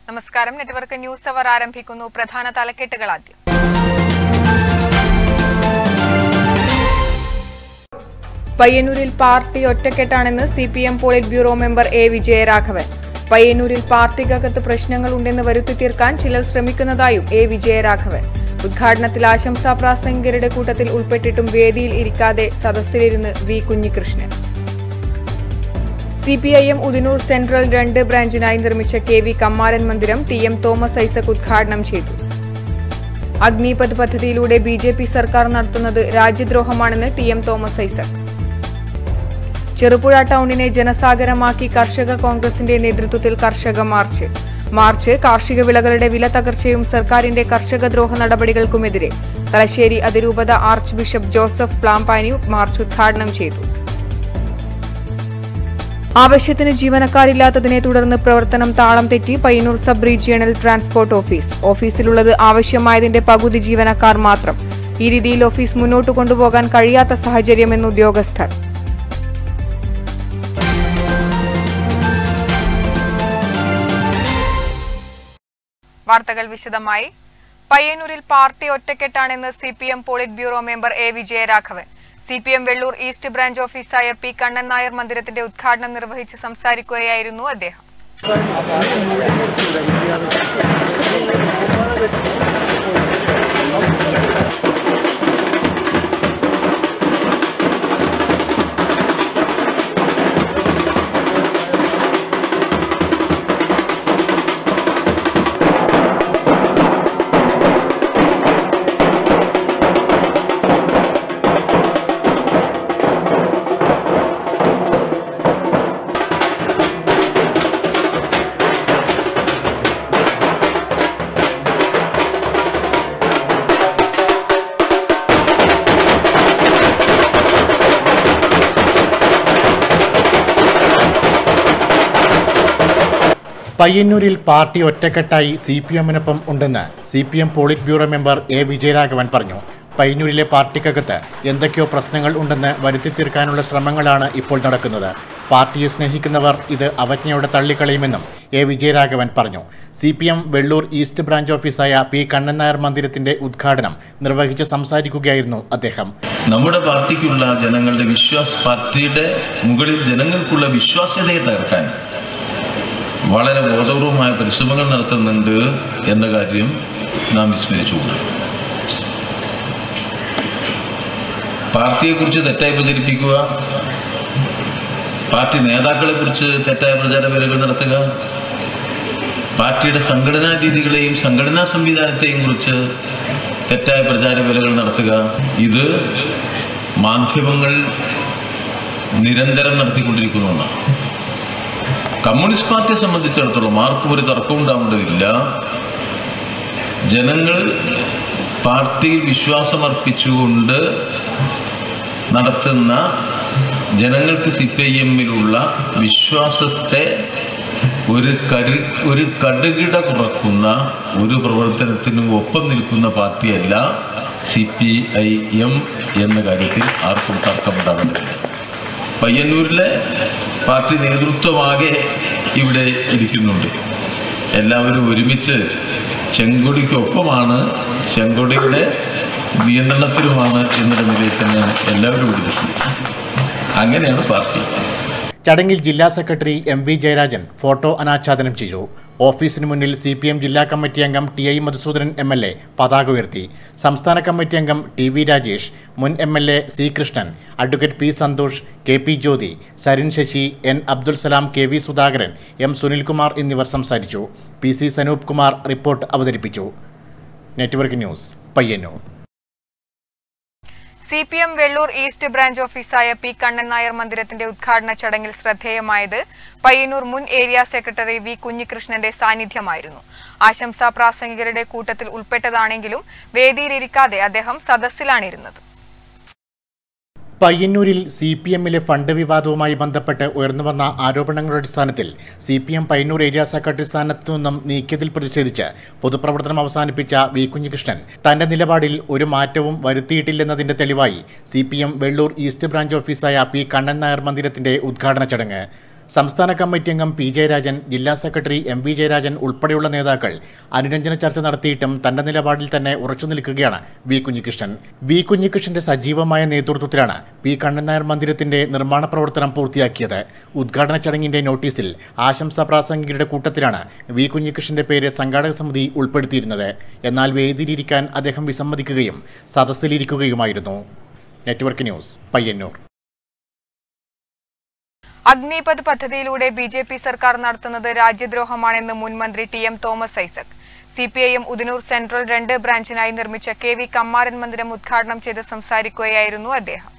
നമസ്കാരം network news അവർ ആരംഭിക്കുന്നു പ്രധാന തലക്കെട്ടുകൾ ആദ്യം പയ്യന്നൂരിൽ പാർട്ടി ഒറ്റക്കെട്ടാണെന്ന് C P M polit bureau member A Vijayaraghavan പയ്യന്നൂരിൽ പാർട്ടിക്കകത്ത് പ്രശ്നങ്ങളുണ്ടെന്ന് വരുത്തി തീർക്കാൻ ചിലർ ശ്രമിക്കുന്നതായും എ വിജയരാഘവൻ ഉദ്ഘാടനത്തിൽ ആശംസാ പ്രാസംഗികരുടെ കൂട്ടത്തിൽ ഉൾപ്പെട്ടിട്ടും വേദിയിൽ ഇരിക്കാതെ സദസ്സിലിരുന്ന് V Kunhikrishnan C P I M Udinur central രണ്ട് ബ്രാഞ്ചിനായി നിർമ്മിച്ച കെ വി കമ്മാരൻ മന്ദിരം ടി എം തോമസ് ഐസക് ഉദ്ഘാടനം ചെയ്തു അഗ്നിപഥ് പദ്ധതിയിലൂടെ ബി ജെ പി സർക്കാർ നടത്തുന്നത് രാജ്യദ്രോഹമാണെന്ന് T M Thomas Isaac Cherupuzha ടൗണിനെ ജനസാഗരമാക്കി കർഷക കോൺഗ്രസിന്റെ നേതൃത്വത്തിൽ കർഷക മാർച്ച് മാർച്ച് കാർഷിക വിളകളുടെ വില തകർച്ചയും സർക്കാരിന്റെ കർഷകദ്രോഹ നടപടികൾക്കുമെതിരെ തലശ്ശേരി അതിരൂപത arch bishop Joseph Plampany march ഉദ്ഘാടനം ചെയ്തു ആവശ്യത്തിന് ജീവനക്കാരില്ലാത്തതിനെ തുടർന്ന് പ്രവർത്തനം താളം തെറ്റി Payyanur sub regional transport office ഓഫീസിലുള്ളത് ആവശ്യമായതിന്റെ പകുതി ജീവനക്കാർ മാത്രം ഈ രീതിയിൽ ഓഫീസ് മുന്നോട്ട് കൊണ്ടുപോകാൻ കഴിയാത്ത സാഹചര്യമെന്ന് ഉദ്യോഗസ്ഥർ വാർത്തകൾ വിശദമായി പയ്യന്നൂരിൽ പാർട്ടി ഒറ്റക്കെട്ടാണെന്ന് C P M polit bureau member A Vijayaraghavan C P M Vellur east branch ഓഫീസായ പി കണ്ണൻ നായർ മന്ദിരത്തിന്റെ ഉദ്ഘാടനം നിർവഹിച്ച് സംസാരിക്കുകയായിരുന്നു അദ്ദേഹം പയ്യന്നൂരിൽ പാർട്ടി ഒറ്റക്കെട്ടായി സി പി എമ്മിനൊപ്പം ഉണ്ടെന്ന് C P M polit bureau member A Vijayaraghavan പറഞ്ഞു പയ്യന്നൂരിലെ പാർട്ടിക്കകത്ത് എന്തൊക്കെയോ പ്രശ്നങ്ങൾ ഉണ്ടെന്ന് വരുത്തി തീർക്കാനുള്ള ശ്രമങ്ങളാണ് ഇപ്പോൾ നടക്കുന്നത് പാർട്ടിയെ സ്നേഹിക്കുന്നവർ ഇത് അവജ്ഞയോടെ തള്ളിക്കളയുമെന്നും എ വിജയരാഘവൻ പറഞ്ഞു C P M Vellur east branch ഓഫീസായ പി കണ്ണൻ നായർ മന്ദിരത്തിന്റെ ഉദ്ഘാടനം നിർവഹിച്ച് സംസാരിക്കുകയായിരുന്നു അദ്ദേഹം നമ്മുടെ പാർട്ടിക്കുള്ള ജനങ്ങളുടെ വിശ്വാസ പാർട്ടിയുടെ മുകളിൽ ജനങ്ങൾക്കുള്ള വിശ്വാസ്യതയെ തകർക്കാൻ വളരെ ബോധപൂർവമായ പരിശ്രമങ്ങൾ നടത്തുന്നുണ്ട് എന്ന കാര്യം നാം വിസ്മരിച്ചുകൂടാ പാർട്ടിയെക്കുറിച്ച് തെറ്റായി പ്രചരിപ്പിക്കുക പാർട്ടി നേതാക്കളെക്കുറിച്ച് തെറ്റായ പ്രചാര പേരുകൾ നടത്തുക പാർട്ടിയുടെ സംഘടനാ രീതികളെയും സംഘടനാ സംവിധാനത്തെയും കുറിച്ച് തെറ്റായ പ്രചാര വേലകൾ നടത്തുക ഇത് മാധ്യമങ്ങൾ നിരന്തരം നടത്തിക്കൊണ്ടിരിക്കുന്ന ഒന്നാണ് കമ്മ്യൂണിസ്റ്റ് പാർട്ടിയെ സംബന്ധിച്ചിടത്തോളം ആർക്കും ഒരു തർക്കം ഉണ്ടാവേണ്ടതില്ല ജനങ്ങൾ പാർട്ടിയിൽ വിശ്വാസമർപ്പിച്ചുകൊണ്ട് നടത്തുന്ന ജനങ്ങൾക്ക് സി പി ഐ എമ്മിലുള്ള വിശ്വാസത്തെ ഒരു കരു ഒരു കടുകിട കുറക്കുന്ന ഒരു പ്രവർത്തനത്തിനും ഒപ്പം നിൽക്കുന്ന പാർട്ടിയല്ല സി പി ഐ എം എന്ന കാര്യത്തിൽ ആർക്കും തർക്കമുണ്ടാകുന്നില്ല പയ്യന്നൂരിലെ പാർട്ടി നേതൃത്വമാകെ ഇവിടെ ഇരിക്കുന്നുണ്ട് എല്ലാവരും ഒരുമിച്ച് ചെങ്കൊടിക്കൊപ്പമാണ് ചെങ്കൊടിയുടെ നിയന്ത്രണത്തിലുമാണ് എന്നുള്ള നിലയിൽ തന്നെയാണ് എല്ലാവരും എടുത്തിട്ടുള്ളത് അങ്ങനെയാണ് പാർട്ടി ചടങ്ങിൽ ജില്ലാ secretary M V Jayarajan photo അനാച്ഛാദനം ചെയ്തു ഓഫീസിന് മുന്നിൽ സി പി എം ജില്ലാ കമ്മിറ്റി അംഗം T I Madhusoodanan M L A പതാക ഉയർത്തി സംസ്ഥാന കമ്മിറ്റി അംഗം ടി വി രാജേഷ് മുൻ M L A C Krishnan advocate P Santhosh K P Jyothi Sarin Sasi N Abdul Salam K V Sudhakaran M Sunilkumar എന്നിവർ സംസാരിച്ചു P C Sanoop Kumar report അവതരിപ്പിച്ചു network news Payyanur C P M Vellur east branch ഓഫീസായ പി കണ്ണൻ നായർ മന്ദിരത്തിന്റെ ഉദ്ഘാടന ചടങ്ങിൽ ശ്രദ്ധേയമായത് പയ്യന്നൂർ മുൻ ഏരിയ സെക്രട്ടറി വി കുഞ്ഞികൃഷ്ണന്റെ സാന്നിധ്യമായിരുന്നു ആശംസാ പ്രാസംഗികരുടെ കൂട്ടത്തിൽ ഉൾപ്പെട്ടതാണെങ്കിലും വേദിയിലിരിക്കാതെ അദ്ദേഹം സദസ്സിലാണിരുന്നത് പയ്യന്നൂരിൽ സി പി എമ്മിലെ ഫണ്ട് വിവാദവുമായി ബന്ധപ്പെട്ട് ഉയർന്നുവന്ന ആരോപണങ്ങളുടെ അടിസ്ഥാനത്തിൽ C P M Payyanur area secretary സ്ഥാനത്തു നിന്നും നീക്കിയതിൽ പ്രതിഷേധിച്ച് പൊതുപ്രവർത്തനം അവസാനിപ്പിച്ച വി കുഞ്ഞികൃഷ്ണൻ തന്റെ നിലപാടിൽ ഒരു മാറ്റവും വരുത്തിയിട്ടില്ലെന്നതിന്റെ തെളിവായി C P M Vellur east branch ഓഫീസായ പി കണ്ണൻ നായർ മന്ദിരത്തിന്റെ ഉദ്ഘാടന ചടങ്ങ് സംസ്ഥാന കമ്മിറ്റി അംഗം പി ജയരാജൻ ജില്ലാ സെക്രട്ടറി എം വി ജയരാജൻ ഉൾപ്പെടെയുള്ള നേതാക്കൾ അനുരഞ്ജന ചർച്ച നടത്തിയിട്ടും തന്റെ നിലപാടിൽ തന്നെ ഉറച്ചു നിൽക്കുകയാണ് വി കുഞ്ഞികൃഷ്ണൻ വി കുഞ്ഞികൃഷ്ണന്റെ സജീവമായ നേതൃത്വത്തിലാണ് പി കണ്ണൻ മന്ദിരത്തിന്റെ നിർമ്മാണ പ്രവർത്തനം പൂർത്തിയാക്കിയത് ഉദ്ഘാടന ചടങ്ങിന്റെ നോട്ടീസിൽ ആശംസാ പ്രാസംഗികരുടെ കൂട്ടത്തിലാണ് വി കുഞ്ഞികൃഷ്ണന്റെ പേര് സംഘാടക സമിതി ഉൾപ്പെടുത്തിയിരുന്നത് എന്നാൽ വേദിയിലിരിക്കാൻ അദ്ദേഹം വിസമ്മതിക്കുകയും സദസ്സിലിരിക്കുകയുമായിരുന്നു നെറ്റ്വർക്ക് ന്യൂസ് പയ്യന്നൂർ അഗ്നിപഥ് പദ്ധതിയിലൂടെ ബി ജെ പി സർക്കാർ നടത്തുന്നത് രാജ്യദ്രോഹമാണെന്ന് മുൻ മന്ത്രി T M Thomas Isaac C P I M Udinur central രണ്ട് ബ്രാഞ്ചിനായി നിർമ്മിച്ച കെ വി കമ്മാരൻ മന്ദിരം ഉദ്ഘാടനം ചെയ്ത് സംസാരിക്കുകയായിരുന്നു അദ്ദേഹം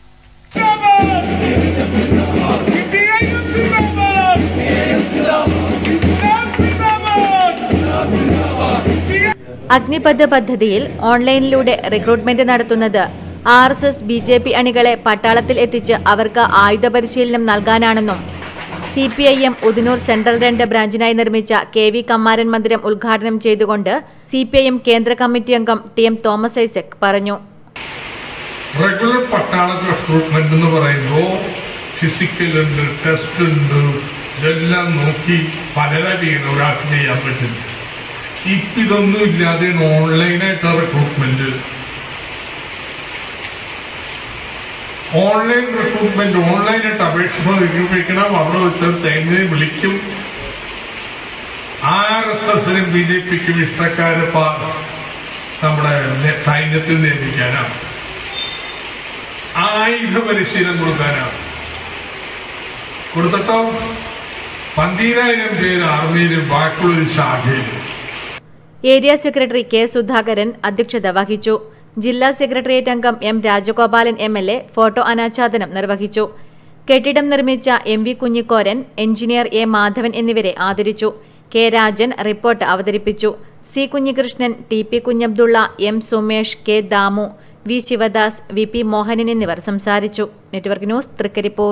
അഗ്നിപഥ് പദ്ധതിയിൽ ഓൺലൈനിലൂടെ റിക്രൂട്ട്മെന്റ് നടത്തുന്നത് R S S B J P അണികളെ പട്ടാളത്തിൽ എത്തിച്ച് അവർക്ക് ആയുധ പരിശീലനം നൽകാനാണെന്നും C P I M Udinur central രണ്ട് ബ്രാഞ്ചിനായി നിർമ്മിച്ച കെ വി കമ്മാരൻ മന്ദിരം ഉദ്ഘാടനം ചെയ്തുകൊണ്ട് സി പി ഐ എം കേന്ദ്ര കമ്മിറ്റി അംഗം ടി എം തോമസ് ഐസക് പറഞ്ഞു റെഗുലർ പട്ടാള റിക്രൂട്ട്മെന്റ് എന്ന് പറയുമ്പോൾ ഫിസിക്കൽ ഉണ്ട് ടെസ്റ്റ് ഉണ്ട് ഇതെല്ലാം നോക്കി പലരെ ചെയ്യണം ഒരാൾക്ക് ചെയ്യാൻ പറ്റില്ല ഇപ്പൊ ഇതൊന്നും ഇല്ലാതെ ഓൺലൈനായിട്ട് റിക്രൂട്ട്മെന്റ് ഓൺലൈൻ റിക്രൂട്ട്മെന്റ് ഓൺലൈനായിട്ട് അപേക്ഷ സമർപ്പിക്കണം അവിടെ വെച്ചാൽ തേങ്ങയെ വിളിക്കും ആർ എസ് എസിനും ബി ജെ പിക്കും ഇഷ്ടക്കാര് പ- നമ്മുടെ നെ- സൈന്യത്തിൽ നിയമിക്കാനാണ് ആയുധ പരിശീലനം കൊടുക്കാനാണ് കൊടുത്തിട്ടോ പന്തീരായിരം പേര് ആർമിയിലും ബാക്കിയുള്ളൊരു ശാഖയിലും ഏരിയ സെക്രട്ടറി കെ സുധാകരൻ അധ്യക്ഷത വഹിച്ചു ജില്ലാ സെക്രട്ടേറിയറ്റ് അംഗം M Rajagopalan M L A photo അനാച്ഛാദനം നിർവഹിച്ചു കെട്ടിടം നിർമ്മിച്ച M V Kunhikoran engineer A Madhavan എന്നിവരെ ആദരിച്ചു കെ രാജൻ റിപ്പോർട്ട് അവതരിപ്പിച്ചു C Kunhikrishnan T P Kunhabdulla M Sumesh K Damu V Sivadas V P Mohanan എന്നിവർ സംസാരിച്ചു നെറ്റ്വർക്ക് ന്യൂസ് തൃക്കരിപ്പൂർ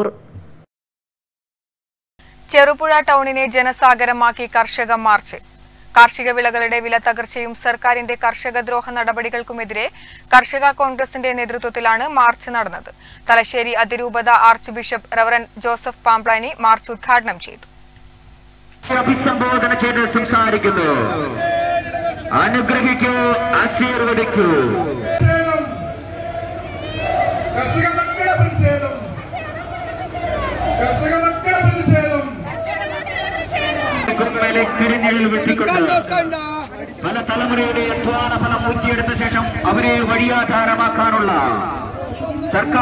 ചെറുപുഴ ടൗണിനെ ജനസാഗരമാക്കി കർഷക മാർച്ച് കാർഷിക വിളകളുടെ വില തകർച്ചയും സർക്കാരിന്റെ കർഷക ദ്രോഹ നടപടികൾക്കുമെതിരെ കർഷക കോൺഗ്രസിന്റെ നേതൃത്വത്തിലാണ് മാർച്ച് നടന്നത് തലശ്ശേരി അതിരൂപത arch bishop reverend Joseph Pamplany march ഉദ്ഘാടനം ചെയ്തു അഭിസംബോധന ചെയ്ത് സംസാരിക്കുന്നു അനുഗ്രഹിക്കൂ ആശീർവദിക്കൂ കർഷക മക്കളുടെ പ്രതിഷേധം കർഷക മക്കളുടെ പ്രതിഷേധം കുമ്മലെ തിരിഞ്ഞിൽ വെട്ടിക്കൊണ്ട് പല തലമുറയുടെ അധ്വാന ഫലം ഊറ്റിയെടുത്ത ശേഷം അവരെ വഴിയാധാരമാക്കാനുള്ള സർക്കാർ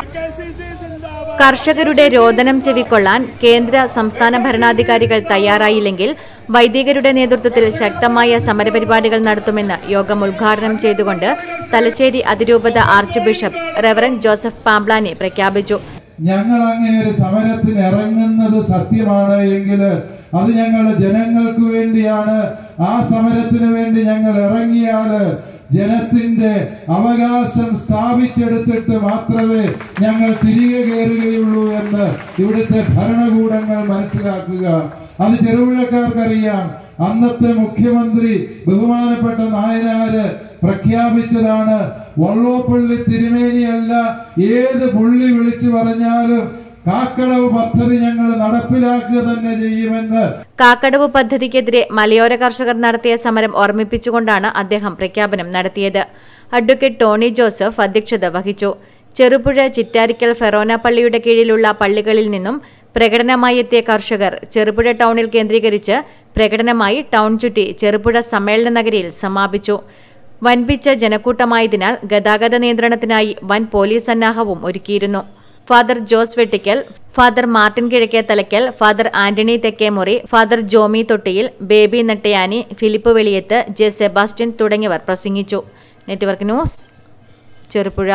കർഷകരുടെ രോദനം ചെവിക്കൊള്ളാൻ കേന്ദ്ര സംസ്ഥാന ഭരണാധികാരികൾ തയ്യാറായില്ലെങ്കിൽ വൈദികരുടെ നേതൃത്വത്തിൽ ശക്തമായ സമരപരിപാടികൾ നടത്തുമെന്ന് യോഗം ഉദ്ഘാടനം ചെയ്തുകൊണ്ട് തലശ്ശേരി അതിരൂപത arch bishop reverend Joseph Pamplany പ്രഖ്യാപിച്ചു ഞങ്ങൾ അങ്ങനെ ഒരു സമരത്തിന് ഇറങ്ങുന്നത് സത്യമാണ് എങ്കിൽ അത് ഞങ്ങളുടെ ജനങ്ങൾക്ക് വേണ്ടിയാണ് ആ സമരത്തിന് വേണ്ടി ഞങ്ങൾ ഇറങ്ങിയാല് ജനത്തിന്റെ അവകാശം സ്ഥാപിച്ചെടുത്തിട്ട് മാത്രമേ ഞങ്ങൾ തിരികെ കയറുകയുള്ളൂ എന്ന് ഇവിടുത്തെ ഭരണകൂടങ്ങൾ മനസ്സിലാക്കുക അത് ചെറുപുഴക്കാർക്കറിയാം അന്നത്തെ മുഖ്യമന്ത്രി ബഹുമാനപ്പെട്ട നായനാര് പ്രഖ്യാപിച്ചതാണ് വള്ളോപ്പള്ളി തിരുമേനിയല്ല ഏത് പുള്ളി വിളിച്ചു പറഞ്ഞാലും കാക്കടവ് പദ്ധതി ഞങ്ങൾ നടപ്പിലാക്കുക തന്നെ ചെയ്യുമെന്ന് കാക്കടവ് പദ്ധതിക്കെതിരെ മലയോര കർഷകർ നടത്തിയ സമരം ഓർമ്മിപ്പിച്ചുകൊണ്ടാണ് അദ്ദേഹം പ്രഖ്യാപനം നടത്തിയത് അഡ്വക്കേറ്റ് ടോണി ജോസഫ് അധ്യക്ഷത വഹിച്ചു ചെറുപുഴ ചിറ്റാരിക്കൽ ഫെറോന പള്ളിയുടെ കീഴിലുള്ള പള്ളികളിൽ നിന്നും പ്രകടനമായി എത്തിയ കർഷകർ ചെറുപുഴ ടൗണിൽ കേന്ദ്രീകരിച്ച് പ്രകടനമായി ടൗൺ ചുറ്റി ചെറുപുഴ സമ്മേളന നഗരിയിൽ സമാപിച്ചു വൻപിച്ച ജനക്കൂട്ടമായതിനാൽ ഗതാഗത നിയന്ത്രണത്തിനായി വൻ പോലീസ് സന്നാഹവും ഒരുക്കിയിരുന്നു father Jose Vettikkal father Martin Kizhakke Thalakkal father Antony Thekkemuri father Jomy Thottiyil Baby Nattayani Philip Veliyath J Sebastian തുടങ്ങിയവർ പ്രസംഗിച്ചു നെറ്റ്വർക്ക് ന്യൂസ് ചെറുപുഴ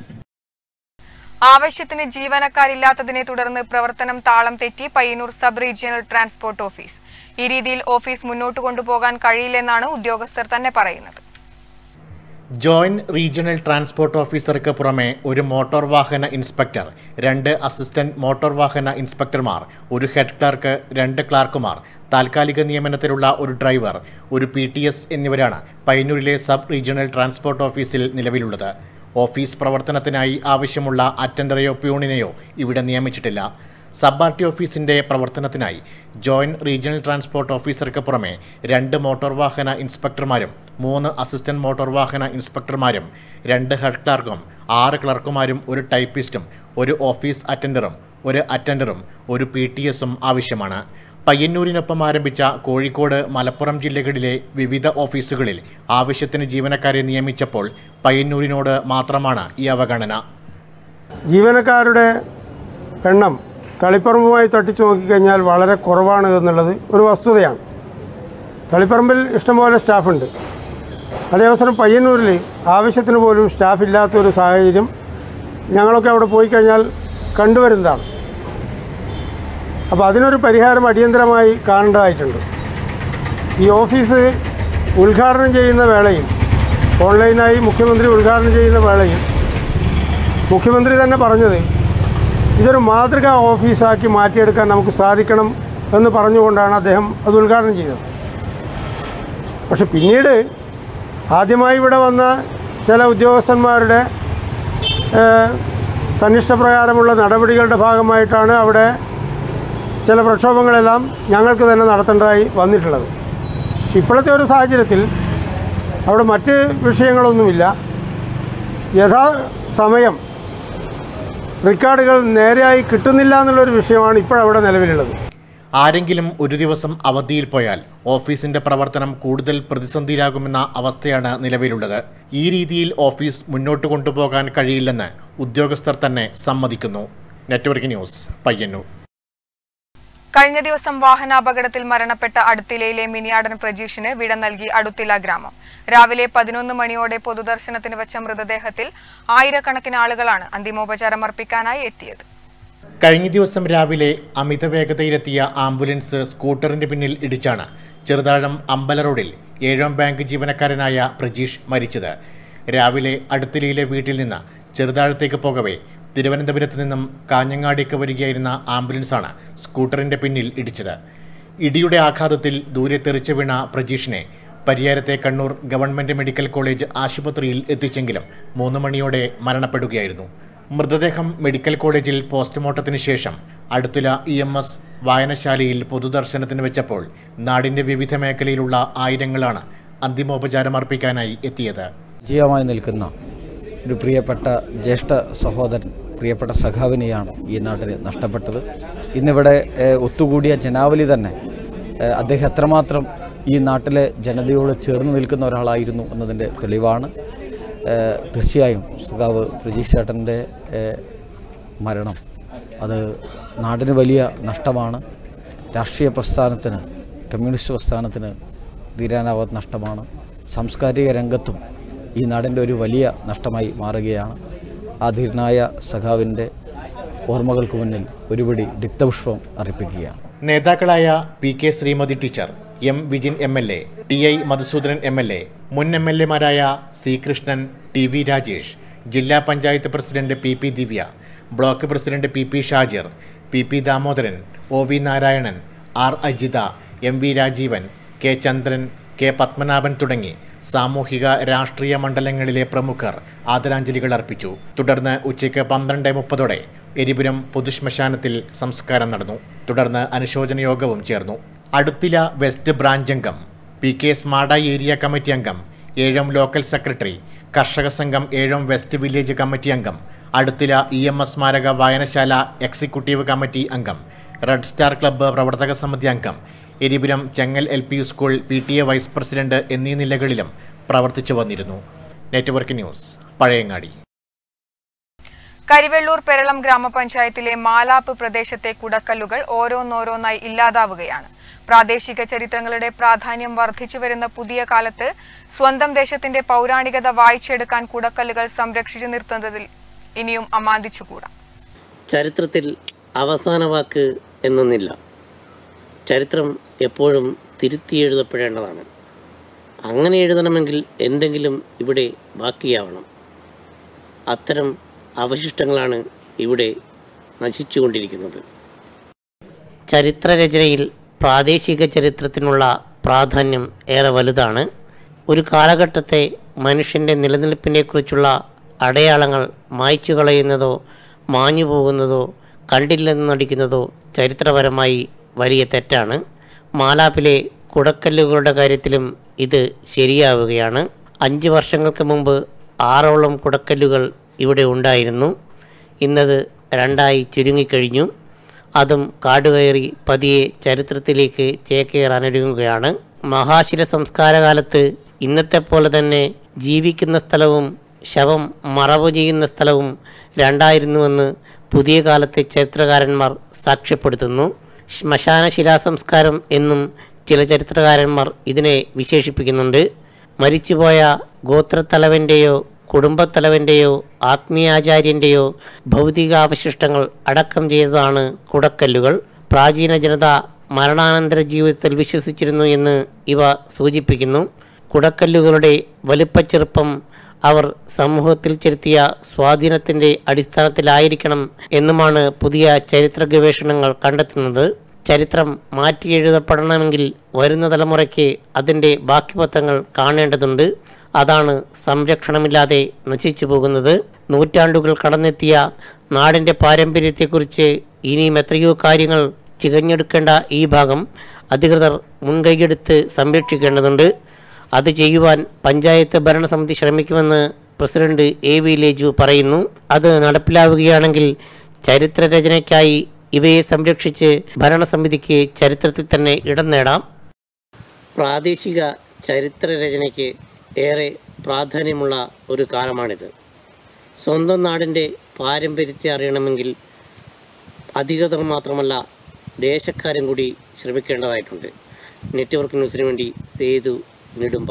ആവശ്യത്തിന് ജീവനക്കാരില്ലാത്തതിനെ തുടർന്ന് പ്രവർത്തനം താളം തെറ്റി Payyanur sub regional transport office ഈ രീതിയിൽ ഓഫീസ് മുന്നോട്ട് കൊണ്ടുപോകാൻ കഴിയില്ലെന്നാണ് ഉദ്യോഗസ്ഥർ തന്നെ പറയുന്നത് ജോയിന്റ് റീജിയണൽ ട്രാൻസ്പോർട്ട് ഓഫീസർക്ക് പുറമെ ഒരു മോട്ടോർ വാഹന ഇൻസ്പെക്ടർ രണ്ട് അസിസ്റ്റന്റ് മോട്ടോർ വാഹന ഇൻസ്പെക്ടർമാർ ഒരു ഹെഡ് ക്ലർക്ക് രണ്ട് ക്ലാർക്കുമാർ താൽക്കാലിക നിയമനത്തിലുള്ള ഒരു ഡ്രൈവർ ഒരു പി ടി എസ് എന്നിവരാണ് പയ്യന്നൂരിലെ സബ് റീജിയണൽ ട്രാൻസ്പോർട്ട് ഓഫീസിൽ നിലവിലുള്ളത് ഓഫീസ് പ്രവർത്തനത്തിനായി ആവശ്യമുള്ള അറ്റൻഡറെയോ പ്യൂണിനെയോ ഇവിടെ നിയമിച്ചിട്ടില്ല സബ് ആർ ടി ഓഫീസിന്റെ പ്രവർത്തനത്തിനായി ജോയിന്റ് റീജിയണൽ ട്രാൻസ്പോർട്ട് ഓഫീസർക്ക് പുറമെ രണ്ട് മോട്ടോർ വാഹന ഇൻസ്പെക്ടർമാരും മൂന്ന് അസിസ്റ്റന്റ് മോട്ടോർ വാഹന ഇൻസ്പെക്ടർമാരും രണ്ട് ഹെഡ് ക്ലർക്കും ആറ് ക്ലർക്കുമാരും ഒരു ടൈപ്പിസ്റ്റും ഒരു ഓഫീസ് അറ്റൻഡറും ഒരു അറ്റൻഡറും ഒരു പി ടി എസും ആവശ്യമാണ് പയ്യന്നൂരിനൊപ്പം ആരംഭിച്ച കോഴിക്കോട് മലപ്പുറം ജില്ലകളിലെ വിവിധ ഓഫീസുകളിൽ ആവശ്യത്തിന് ജീവനക്കാരെ നിയമിച്ചപ്പോൾ പയ്യന്നൂരിനോട് മാത്രമാണ് ഈ അവഗണന ജീവനക്കാരുടെ എണ്ണം തളിപ്പറമ്പുമായി തട്ടിച്ചു നോക്കിക്കഴിഞ്ഞാൽ വളരെ കുറവാണ് എന്നുള്ളത് ഒരു വസ്തുതയാണ് തളിപ്പറമ്പിൽ ഇഷ്ടംപോലെ സ്റ്റാഫുണ്ട് അതേവസരം പയ്യന്നൂരിൽ ആവശ്യത്തിന് പോലും സ്റ്റാഫ് ഇല്ലാത്ത ഒരു സാഹചര്യം ഞങ്ങളൊക്കെ അവിടെ പോയി കഴിഞ്ഞാൽ കണ്ടുവരുന്നതാണ് അപ്പോൾ അതിനൊരു പരിഹാരം അടിയന്തരമായി കാണേണ്ടതായിട്ടുണ്ട് ഈ ഓഫീസ് ഉദ്ഘാടനം ചെയ്യുന്ന വേളയിൽ ഓൺലൈനായി മുഖ്യമന്ത്രി ഉദ്ഘാടനം ചെയ്യുന്ന വേളയിൽ മുഖ്യമന്ത്രി തന്നെ പറഞ്ഞത് ഇതൊരു മാതൃകാ ഓഫീസാക്കി മാറ്റിയെടുക്കാൻ നമുക്ക് സാധിക്കണം എന്ന് പറഞ്ഞുകൊണ്ടാണ് അദ്ദേഹം അത് ഉദ്ഘാടനം ചെയ്തത് പക്ഷെ പിന്നീട് ആദ്യമായി ഇവിടെ വന്ന ചില ഉദ്യോഗസ്ഥന്മാരുടെ ഏഹ്, തന്നിഷ്ടപ്രകാരമുള്ള നടപടികളുടെ ഭാഗമായിട്ടാണ് അവിടെ ചില പ്രക്ഷോഭങ്ങളെല്ലാം ഞങ്ങൾക്ക് തന്നെ നടത്തേണ്ടതായി വന്നിട്ടുള്ളത് പക്ഷെ ഇപ്പോഴത്തെ ഒരു സാഹചര്യത്തിൽ അവിടെ മറ്റ് വിഷയങ്ങളൊന്നുമില്ല യഥാ സമയം റെക്കോർഡുകൾ നേരെയായി കിട്ടുന്നില്ല എന്നുള്ളൊരു വിഷയമാണ് ഇപ്പോഴവിടെ നിലവിലുള്ളത് ആരെങ്കിലും ഒരു ദിവസം അവധിയിൽ പോയാൽ ഓഫീസിന്റെ പ്രവർത്തനം കൂടുതൽ പ്രതിസന്ധിയിലാകുമെന്ന അവസ്ഥയാണ് നിലവിലുള്ളത് ഈ രീതിയിൽ ഓഫീസ് മുന്നോട്ട് കൊണ്ടുപോകാൻ കഴിയില്ലെന്ന് ഉദ്യോഗസ്ഥർ തന്നെ സമ്മതിക്കുന്നു നെറ്റ്വർക്ക് ന്യൂസ് പയ്യന്നൂർ കഴിഞ്ഞ ദിവസം വാഹനാപകടത്തിൽ മരണപ്പെട്ട അടുത്തിലയിലെ മിനിയാടൻ പ്രജീഷിന് വിട നൽകി അടുത്തില ഗ്രാമം രാവിലെ പതിനൊന്ന് മണിയോടെ പൊതുദർശനത്തിന് വെച്ച മൃതദേഹത്തിൽ ആയിരക്കണക്കിന് ആളുകളാണ് അന്തിമോപചാരം അർപ്പിക്കാനായി എത്തിയത് കഴിഞ്ഞ ദിവസം രാവിലെ അമിത വേഗതയിലെത്തിയ ആംബുലൻസ് സ്കൂട്ടറിന്റെ പിന്നിൽ ഇടിച്ചാണ് ചെറുതാഴം അമ്പല റോഡിൽ ഏഴാം ബാങ്ക് ജീവനക്കാരനായ പ്രജീഷ് മരിച്ചത് രാവിലെ അടുത്തിലയിലെ വീട്ടിൽ നിന്ന് ചെറുതാഴത്തേക്ക് പോകവേ തിരുവനന്തപുരത്ത് നിന്നും കാഞ്ഞങ്ങാടേക്ക് വരികയായിരുന്ന ആംബുലൻസാണ് സ്കൂട്ടറിന്റെ പിന്നിൽ ഇടിച്ചത് ഇടിയുടെ ആഘാതത്തിൽ ദൂരെ തെറിച്ചു വീണ പ്രജീഷിനെ പരിയാരത്തെ കണ്ണൂർ ഗവൺമെന്റ് മെഡിക്കൽ കോളേജ് ആശുപത്രിയിൽ എത്തിച്ചെങ്കിലും മൂന്ന് മണിയോടെ മരണപ്പെടുകയായിരുന്നു മൃതദേഹം മെഡിക്കൽ കോളേജിൽ പോസ്റ്റ്മോർട്ടത്തിന് ശേഷം അടുത്തുല ഇ എം എസ് വായനശാലയിൽ പൊതുദർശനത്തിന് വെച്ചപ്പോൾ നാടിന്റെ വിവിധ മേഖലയിലുള്ള ആയിരങ്ങളാണ് അന്തിമോപചാരം അർപ്പിക്കാനായി എത്തിയത് ജീവമായി നിൽക്കുന്ന ഒരു പ്രിയപ്പെട്ട ജ്യേഷ്ഠ സഹോദരൻ പ്രിയപ്പെട്ട സഖാവിനെയാണ് ഈ നാട്ടിന് നഷ്ടപ്പെട്ടത് ഇന്നിവിടെ ഏഹ്, ഒത്തുകൂടിയ ജനാവലി തന്നെ ഏഹ്, അദ്ദേഹം എത്രമാത്രം ഈ നാട്ടിലെ ജനതയോട് ചേർന്ന് നിൽക്കുന്ന ഒരാളായിരുന്നു എന്നതിൻ്റെ തെളിവാണ് ഏഹ്, തീർച്ചയായും സഖാവ് പ്രജീഷ് ചേട്ടൻ്റെ ഏഹ്, മരണം അത് നാടിന് വലിയ നഷ്ടമാണ് രാഷ്ട്രീയ പ്രസ്ഥാനത്തിന് കമ്മ്യൂണിസ്റ്റ് പ്രസ്ഥാനത്തിന് തീരാനാവാത്ത നഷ്ടമാണ് സാംസ്കാരിക രംഗത്തും ഈ നാടിൻ്റെ ഒരു വലിയ നഷ്ടമായി മാറുകയാണ് ആ ധീരനായ സഖാവിൻ്റെ ഓർമ്മകൾക്ക് മുന്നിൽ ഒരുപടി രക്തപുഷ്പം അർപ്പിക്കുകയാണ് നേതാക്കളായ P K Sreemathi teacher M Vijin M L A T I Madhusoodanan M L A മുൻ എം എൽ എമാരായ C Krishnan T V Rajesh ജില്ലാ panchayat president P P Divya block president P P Shajir P P Damodaran O V Narayanan R Ajitha M V Rajeevan K Chandran K Padmanabhan തുടങ്ങി സാമൂഹിക രാഷ്ട്രീയ മണ്ഡലങ്ങളിലെ പ്രമുഖർ ആദരാഞ്ജലികൾ അർപ്പിച്ചു തുടർന്ന് ഉച്ചയ്ക്ക് പന്ത്രണ്ട് മുപ്പതോടെ എരിപുരം പൊതുശ്മശാനത്തിൽ സംസ്കാരം നടന്നു തുടർന്ന് അനുശോചന യോഗവും ചേർന്നു അടുത്തില വെസ്റ്റ് ബ്രാഞ്ച് അംഗം പി കെ സ്മാഡ ഏരിയ കമ്മിറ്റി അംഗം ഏഴം ലോക്കൽ സെക്രട്ടറി കർഷക സംഘം ഏഴം വെസ്റ്റ് വില്ലേജ് കമ്മിറ്റി അംഗം അടുത്തില ഇ എം എസ് സ്മാരക വായനശാല എക്സിക്യൂട്ടീവ് കമ്മിറ്റി അംഗം റെഡ് സ്റ്റാർ ക്ലബ്ബ് പ്രവർത്തക സമിതി അംഗം Eripuram Chengal L P school P T A vice president എന്നീ നിലകളിലും പ്രവർത്തിച്ചു വന്നിരുന്നു നെറ്റ്വർക്ക് ന്യൂസ് പഴയങ്ങാടി കരിവെള്ളൂർ പെരളം ഗ്രാമപഞ്ചായത്തിലെ മാലാപ്പ് പ്രദേശത്തെ കുടക്കല്ലുകൾ ഓരോന്നോരോന്നായി ഇല്ലാതാവുകയാണ് പ്രാദേശിക ചരിത്രങ്ങളുടെ പ്രാധാന്യം വർദ്ധിച്ചു വരുന്ന പുതിയ കാലത്ത് സ്വന്തം ദേശത്തിന്റെ പൗരാണികത വായിച്ചെടുക്കാൻ കുടക്കല്ലുകൾ സംരക്ഷിച്ചു നിർത്തുന്നതിൽ ഇനിയും അമാന്തിച്ചുകൂടാ ചരിത്രത്തിൽ അവസാന വാക്ക് എന്നൊന്നില്ല ചരിത്രം എപ്പോഴും തിരുത്തി എഴുതപ്പെടേണ്ടതാണ് അങ്ങനെ എഴുതണമെങ്കിൽ എന്തെങ്കിലും ഇവിടെ ബാക്കിയാവണം അത്തരം അവശിഷ്ടങ്ങളാണ് ഇവിടെ നശിച്ചുകൊണ്ടിരിക്കുന്നത് ചരിത്രരചനയിൽ പ്രാദേശിക ചരിത്രത്തിനുള്ള പ്രാധാന്യം ഏറെ വലുതാണ് ഒരു കാലഘട്ടത്തെ മനുഷ്യൻ്റെ നിലനിൽപ്പിനെക്കുറിച്ചുള്ള അടയാളങ്ങൾ മായ്ച്ചു കളയുന്നതോ മാഞ്ഞു പോകുന്നതോ കണ്ടില്ലെന്ന് നടിക്കുന്നതോ ചരിത്രപരമായി വലിയ തെറ്റാണ് മാലാപ്പിലെ കുടക്കല്ലുകളുടെ കാര്യത്തിലും ഇത് ശരിയാവുകയാണ് അഞ്ച് വർഷങ്ങൾക്ക് മുമ്പ് ആറോളം കുടക്കല്ലുകൾ ഇവിടെ ഉണ്ടായിരുന്നു ഇന്നത് രണ്ടായി ചുരുങ്ങിക്കഴിഞ്ഞു അതും കാടുകയറി പതിയെ ചരിത്രത്തിലേക്ക് ചേക്കേറാനൊരുങ്ങുകയാണ് മഹാശില സംസ്കാരകാലത്ത് ഇന്നത്തെ പോലെ തന്നെ ജീവിക്കുന്ന സ്ഥലവും ശവം മറവ് ചെയ്യുന്ന സ്ഥലവും രണ്ടായിരുന്നുവെന്ന് പുതിയ കാലത്തെ ചരിത്രകാരന്മാർ സാക്ഷ്യപ്പെടുത്തുന്നു ശ്മശാന ശിലാസംസ്കാരം എന്നും ചില ചരിത്രകാരന്മാർ ഇതിനെ വിശേഷിപ്പിക്കുന്നുണ്ട് മരിച്ചുപോയ ഗോത്രത്തലവൻ്റെയോ കുടുംബത്തലവൻ്റെയോ ആത്മീയാചാര്യൻ്റെയോ ഭൗതികാവശിഷ്ടങ്ങൾ അടക്കം ചെയ്തതാണ് കുടക്കല്ലുകൾ പ്രാചീന ജനത മരണാനന്തര ജീവിതത്തിൽ വിശ്വസിച്ചിരുന്നു എന്ന് ഇവ സൂചിപ്പിക്കുന്നു കുടക്കല്ലുകളുടെ വലിപ്പച്ചെറുപ്പം അവർ സമൂഹത്തിൽ ചെലുത്തിയ സ്വാധീനത്തിൻ്റെ അടിസ്ഥാനത്തിലായിരിക്കണം എന്നുമാണ് പുതിയ ചരിത്ര ഗവേഷണങ്ങൾ കണ്ടെത്തുന്നത് ചരിത്രം മാറ്റിയെഴുതപ്പെടണമെങ്കിൽ വരുന്ന തലമുറയ്ക്ക് അതിൻ്റെ ബാക്കിപത്രങ്ങൾ കാണേണ്ടതുണ്ട് അതാണ് സംരക്ഷണമില്ലാതെ നശിച്ചു പോകുന്നത് നൂറ്റാണ്ടുകൾ കടന്നെത്തിയ നാടിൻ്റെ പാരമ്പര്യത്തെക്കുറിച്ച് ഇനിയും എത്രയോ കാര്യങ്ങൾ ചികഞ്ഞെടുക്കേണ്ട ഈ ഭാഗം അധികൃതർ മുൻകൈയെടുത്ത് സംരക്ഷിക്കേണ്ടതുണ്ട് അത് ചെയ്യുവാൻ പഞ്ചായത്ത് ഭരണസമിതി ശ്രമിക്കുമെന്ന് പ്രസിഡന്റ് എ വി ലേജു പറയുന്നു അത് നടപ്പിലാവുകയാണെങ്കിൽ ചരിത്രരചനയ്ക്കായി ഇവയെ സംരക്ഷിച്ച് ഭരണസമിതിക്ക് ചരിത്രത്തിൽ തന്നെ ഇടം നേടാം പ്രാദേശിക ചരിത്രരചനയ്ക്ക് ഏറെ പ്രാധാന്യമുള്ള ഒരു കാലമാണിത് സ്വന്തം നാടിൻ്റെ പാരമ്പര്യത്തെ അറിയണമെങ്കിൽ അധികൃതർ മാത്രമല്ല ദേശക്കാരും കൂടി ശ്രമിക്കേണ്ടതായിട്ടുണ്ട് നെറ്റ്വർക്ക് ന്യൂസിന് വേണ്ടി സേതു നെടുമ്പ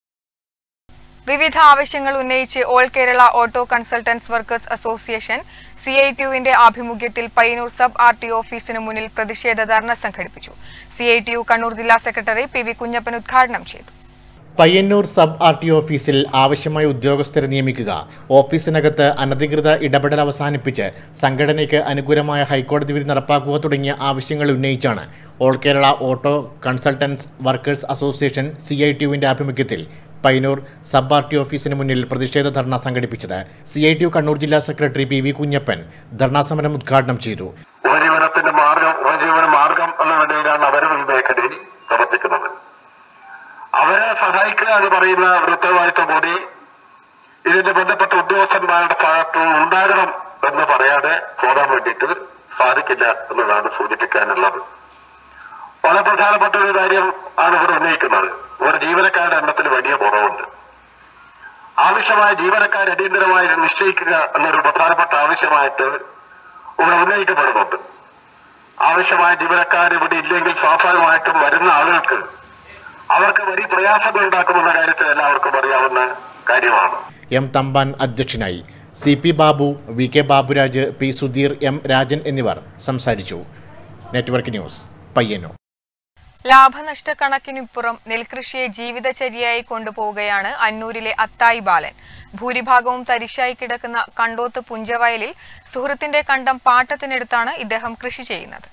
വിവിധ ആവശ്യങ്ങൾ ഉന്നയിച്ച് all Kerala auto consultants workers association C I ടിയുവിന്റെ ആഭിമുഖ്യത്തിൽ പയ്യന്നൂർ സബ് ആർ ടി ഓഫീസിന് മുന്നിൽ പ്രതിഷേധ ധർണ സംഘടിപ്പിച്ചു C I T U Kannur ജില്ലാ സെക്രട്ടറി പി വി കുഞ്ഞപ്പൻ ഉദ്ഘാടനം ചെയ്തു പയ്യന്നൂർ സബ് ആർ ടി ഓഫീസിൽ ആവശ്യമായ ഉദ്യോഗസ്ഥരെ നിയമിക്കുക ഓഫീസിനകത്ത് അനധികൃത ഇടപെടൽ അവസാനിപ്പിച്ച് സംഘടനയ്ക്ക് അനുകൂലമായ ഹൈക്കോടതി വിധി നടപ്പാക്കുക തുടങ്ങിയ ആവശ്യങ്ങൾ ഉന്നയിച്ചാണ് all Kerala auto consultants workers association C I T യുവിൻ്റെ ആഭിമുഖ്യത്തിൽ പയ്യന്നൂർ സബ് ആർ ടി ഓഫീസിന് മുന്നിൽ പ്രതിഷേധ ധർണ സംഘടിപ്പിച്ചത് C I T U Kannur ജില്ലാ സെക്രട്ടറി പി വി കുഞ്ഞപ്പൻ ധർണാ സമരം ഉദ്ഘാടനം ചെയ്തു ഉപജീവനത്തിന്റെ മാർഗം ഉപജീവന മാർഗം എന്ന നിലയിലാണ് അവർ ഈ മേഖലയിൽ പ്രവർത്തിക്കുന്നത് അവരെ സഹായിക്കുക എന്ന് പറയുന്ന ഒരു ഉത്തരവാദിത്വം കൂടി ഇതിന്റെ ബന്ധപ്പെട്ട ഉദ്യോഗസ്ഥന്മാരുടെ ഭാഗത്ത് ഉണ്ടാകണം എന്ന് പറയാതെ പോകാൻ വേണ്ടിയിട്ട് സാധിക്കില്ല എന്നതാണ് സൂചിപ്പിക്കാനുള്ളത് വളരെ പ്രധാനപ്പെട്ട ഒരു കാര്യം ആണ് ഇവിടെ ഉന്നയിക്കുന്നത് ഇവിടെ ജീവനക്കാരുടെ എണ്ണത്തിൽ വലിയ കുറവുണ്ട് ആവശ്യമായ ജീവനക്കാരെ അടിയന്തരമായി നിശ്ചയിക്കുക എന്നൊരു പ്രധാനപ്പെട്ട ആവശ്യമായിട്ട് ഇവിടെ ഉന്നയിക്കപ്പെടുന്നുണ്ട് ആവശ്യമായ ജീവനക്കാർ ഇവിടെ ഇല്ലെങ്കിൽ സ്വാഭാവികമായിട്ടും വരുന്ന ആളുകൾക്ക് അവർക്ക് വലിയ പ്രയാസങ്ങൾ ഉണ്ടാക്കുമെന്ന കാര്യത്തിൽ എല്ലാവർക്കും അറിയാവുന്ന കാര്യമാണ് എം തമ്പാൻ അധ്യക്ഷനായി C P Babu V K Baburaj P Sudheer M Rajan എന്നിവർ സംസാരിച്ചു നെറ്റ്വർക്ക് ന്യൂസ് പയ്യന്നൂർ ലാഭനഷ്ട കണക്കിനിപ്പുറം നെൽകൃഷിയെ ജീവിതചര്യയായി കൊണ്ടുപോവുകയാണ് അന്നൂരിലെ അത്തായി ബാലൻ ഭൂരിഭാഗവും തരിശായി കിടക്കുന്ന കണ്ടോത്ത് പുഞ്ചവയലിൽ സുഹൃത്തിന്റെ കണ്ടം പാട്ടത്തിനെടുത്താണ് ഇദ്ദേഹം കൃഷി ചെയ്യുന്നത്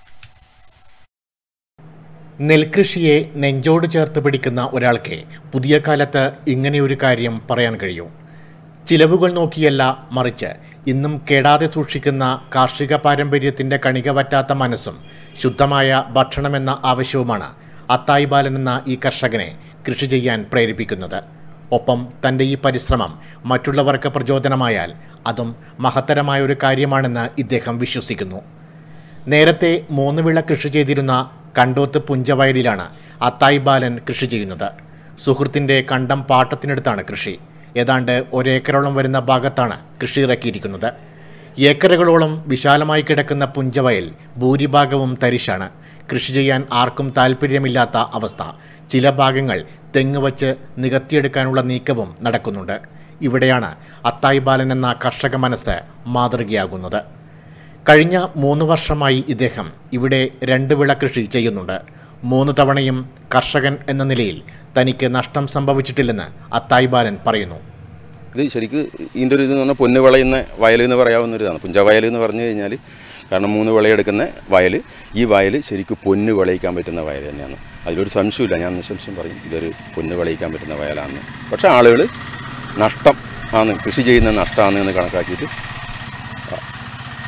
നെൽകൃഷിയെ നെഞ്ചോട് ചേർത്ത് പിടിക്കുന്ന ഒരാൾക്ക് പുതിയ കാലത്ത് ഇങ്ങനെയൊരു കാര്യം പറയാൻ കഴിയും ചിലവുകൾ നോക്കിയല്ല മറിച്ച് ഇന്നും കേടാതെ സൂക്ഷിക്കുന്ന കാർഷിക പാരമ്പര്യത്തിൻ്റെ കണിക പറ്റാത്ത മനസ്സും ശുദ്ധമായ ഭക്ഷണമെന്ന ആവശ്യവുമാണ് അത്തായി ബാലൻ എന്ന ഈ കർഷകനെ കൃഷി ചെയ്യാൻ പ്രേരിപ്പിക്കുന്നത് ഒപ്പം തൻ്റെ ഈ പരിശ്രമം മറ്റുള്ളവർക്ക് പ്രചോദനമായാൽ അതും മഹത്തരമായ ഒരു കാര്യമാണെന്ന് ഇദ്ദേഹം വിശ്വസിക്കുന്നു നേരത്തെ മൂന്ന് വിള കൃഷി ചെയ്തിരുന്ന കണ്ടോത്ത് പുഞ്ചവയലിലാണ് അത്തായി ബാലൻ കൃഷി ചെയ്യുന്നത് സുഹൃത്തിൻ്റെ കണ്ടം പാട്ടത്തിനടുത്താണ് കൃഷി ഏതാണ്ട് ഒരേക്കറോളം വരുന്ന ഭാഗത്താണ് കൃഷി ഇറക്കിയിരിക്കുന്നത് ഏക്കറുകളോളം വിശാലമായി കിടക്കുന്ന പുഞ്ചവയൽ ഭൂരിഭാഗവും തരിശാണ് കൃഷി ചെയ്യാൻ ആർക്കും താല്പര്യമില്ലാത്ത അവസ്ഥ ചില ഭാഗങ്ങൾ തെങ്ങ് വച്ച് നികത്തിയെടുക്കാനുള്ള നീക്കവും നടക്കുന്നുണ്ട് ഇവിടെയാണ് അത്തായി ബാലൻ എന്ന കർഷക മനസ്സ് മാതൃകയാകുന്നത് കഴിഞ്ഞ മൂന്ന് വർഷമായി ഇദ്ദേഹം ഇവിടെ രണ്ട് വിള കൃഷി ചെയ്യുന്നുണ്ട് മൂന്ന് തവണയും കർഷകൻ എന്ന നിലയിൽ തനിക്ക് നഷ്ടം സംഭവിച്ചിട്ടില്ലെന്ന് അത്തായി ബാലൻ പറയുന്നു ഇത് ശരിക്കും ഇതിൻ്റെ ഒരു ഇതെന്ന് പറഞ്ഞാൽ പൊന്ന് വിളയുന്ന വയൽ എന്ന് പറയാവുന്ന ഒരു ഇതാണ് പുഞ്ചവയൽ എന്ന് പറഞ്ഞു കഴിഞ്ഞാൽ കാരണം മൂന്ന് വിളയെടുക്കുന്ന വയൽ ഈ വയൽ ശരിക്കും പൊന്ന് വിളയിക്കാൻ പറ്റുന്ന വയൽ തന്നെയാണ് അതിലൊരു സംശയമില്ല ഞാൻ നിസ്സംശയം പറയും ഇതൊരു പൊന്ന് വിളയിക്കാൻ പറ്റുന്ന വയലാണ് പക്ഷേ ആളുകൾ നഷ്ടം ആണ് കൃഷി ചെയ്യുന്ന നഷ്ടമാണ് എന്ന് കണക്കാക്കിയിട്ട്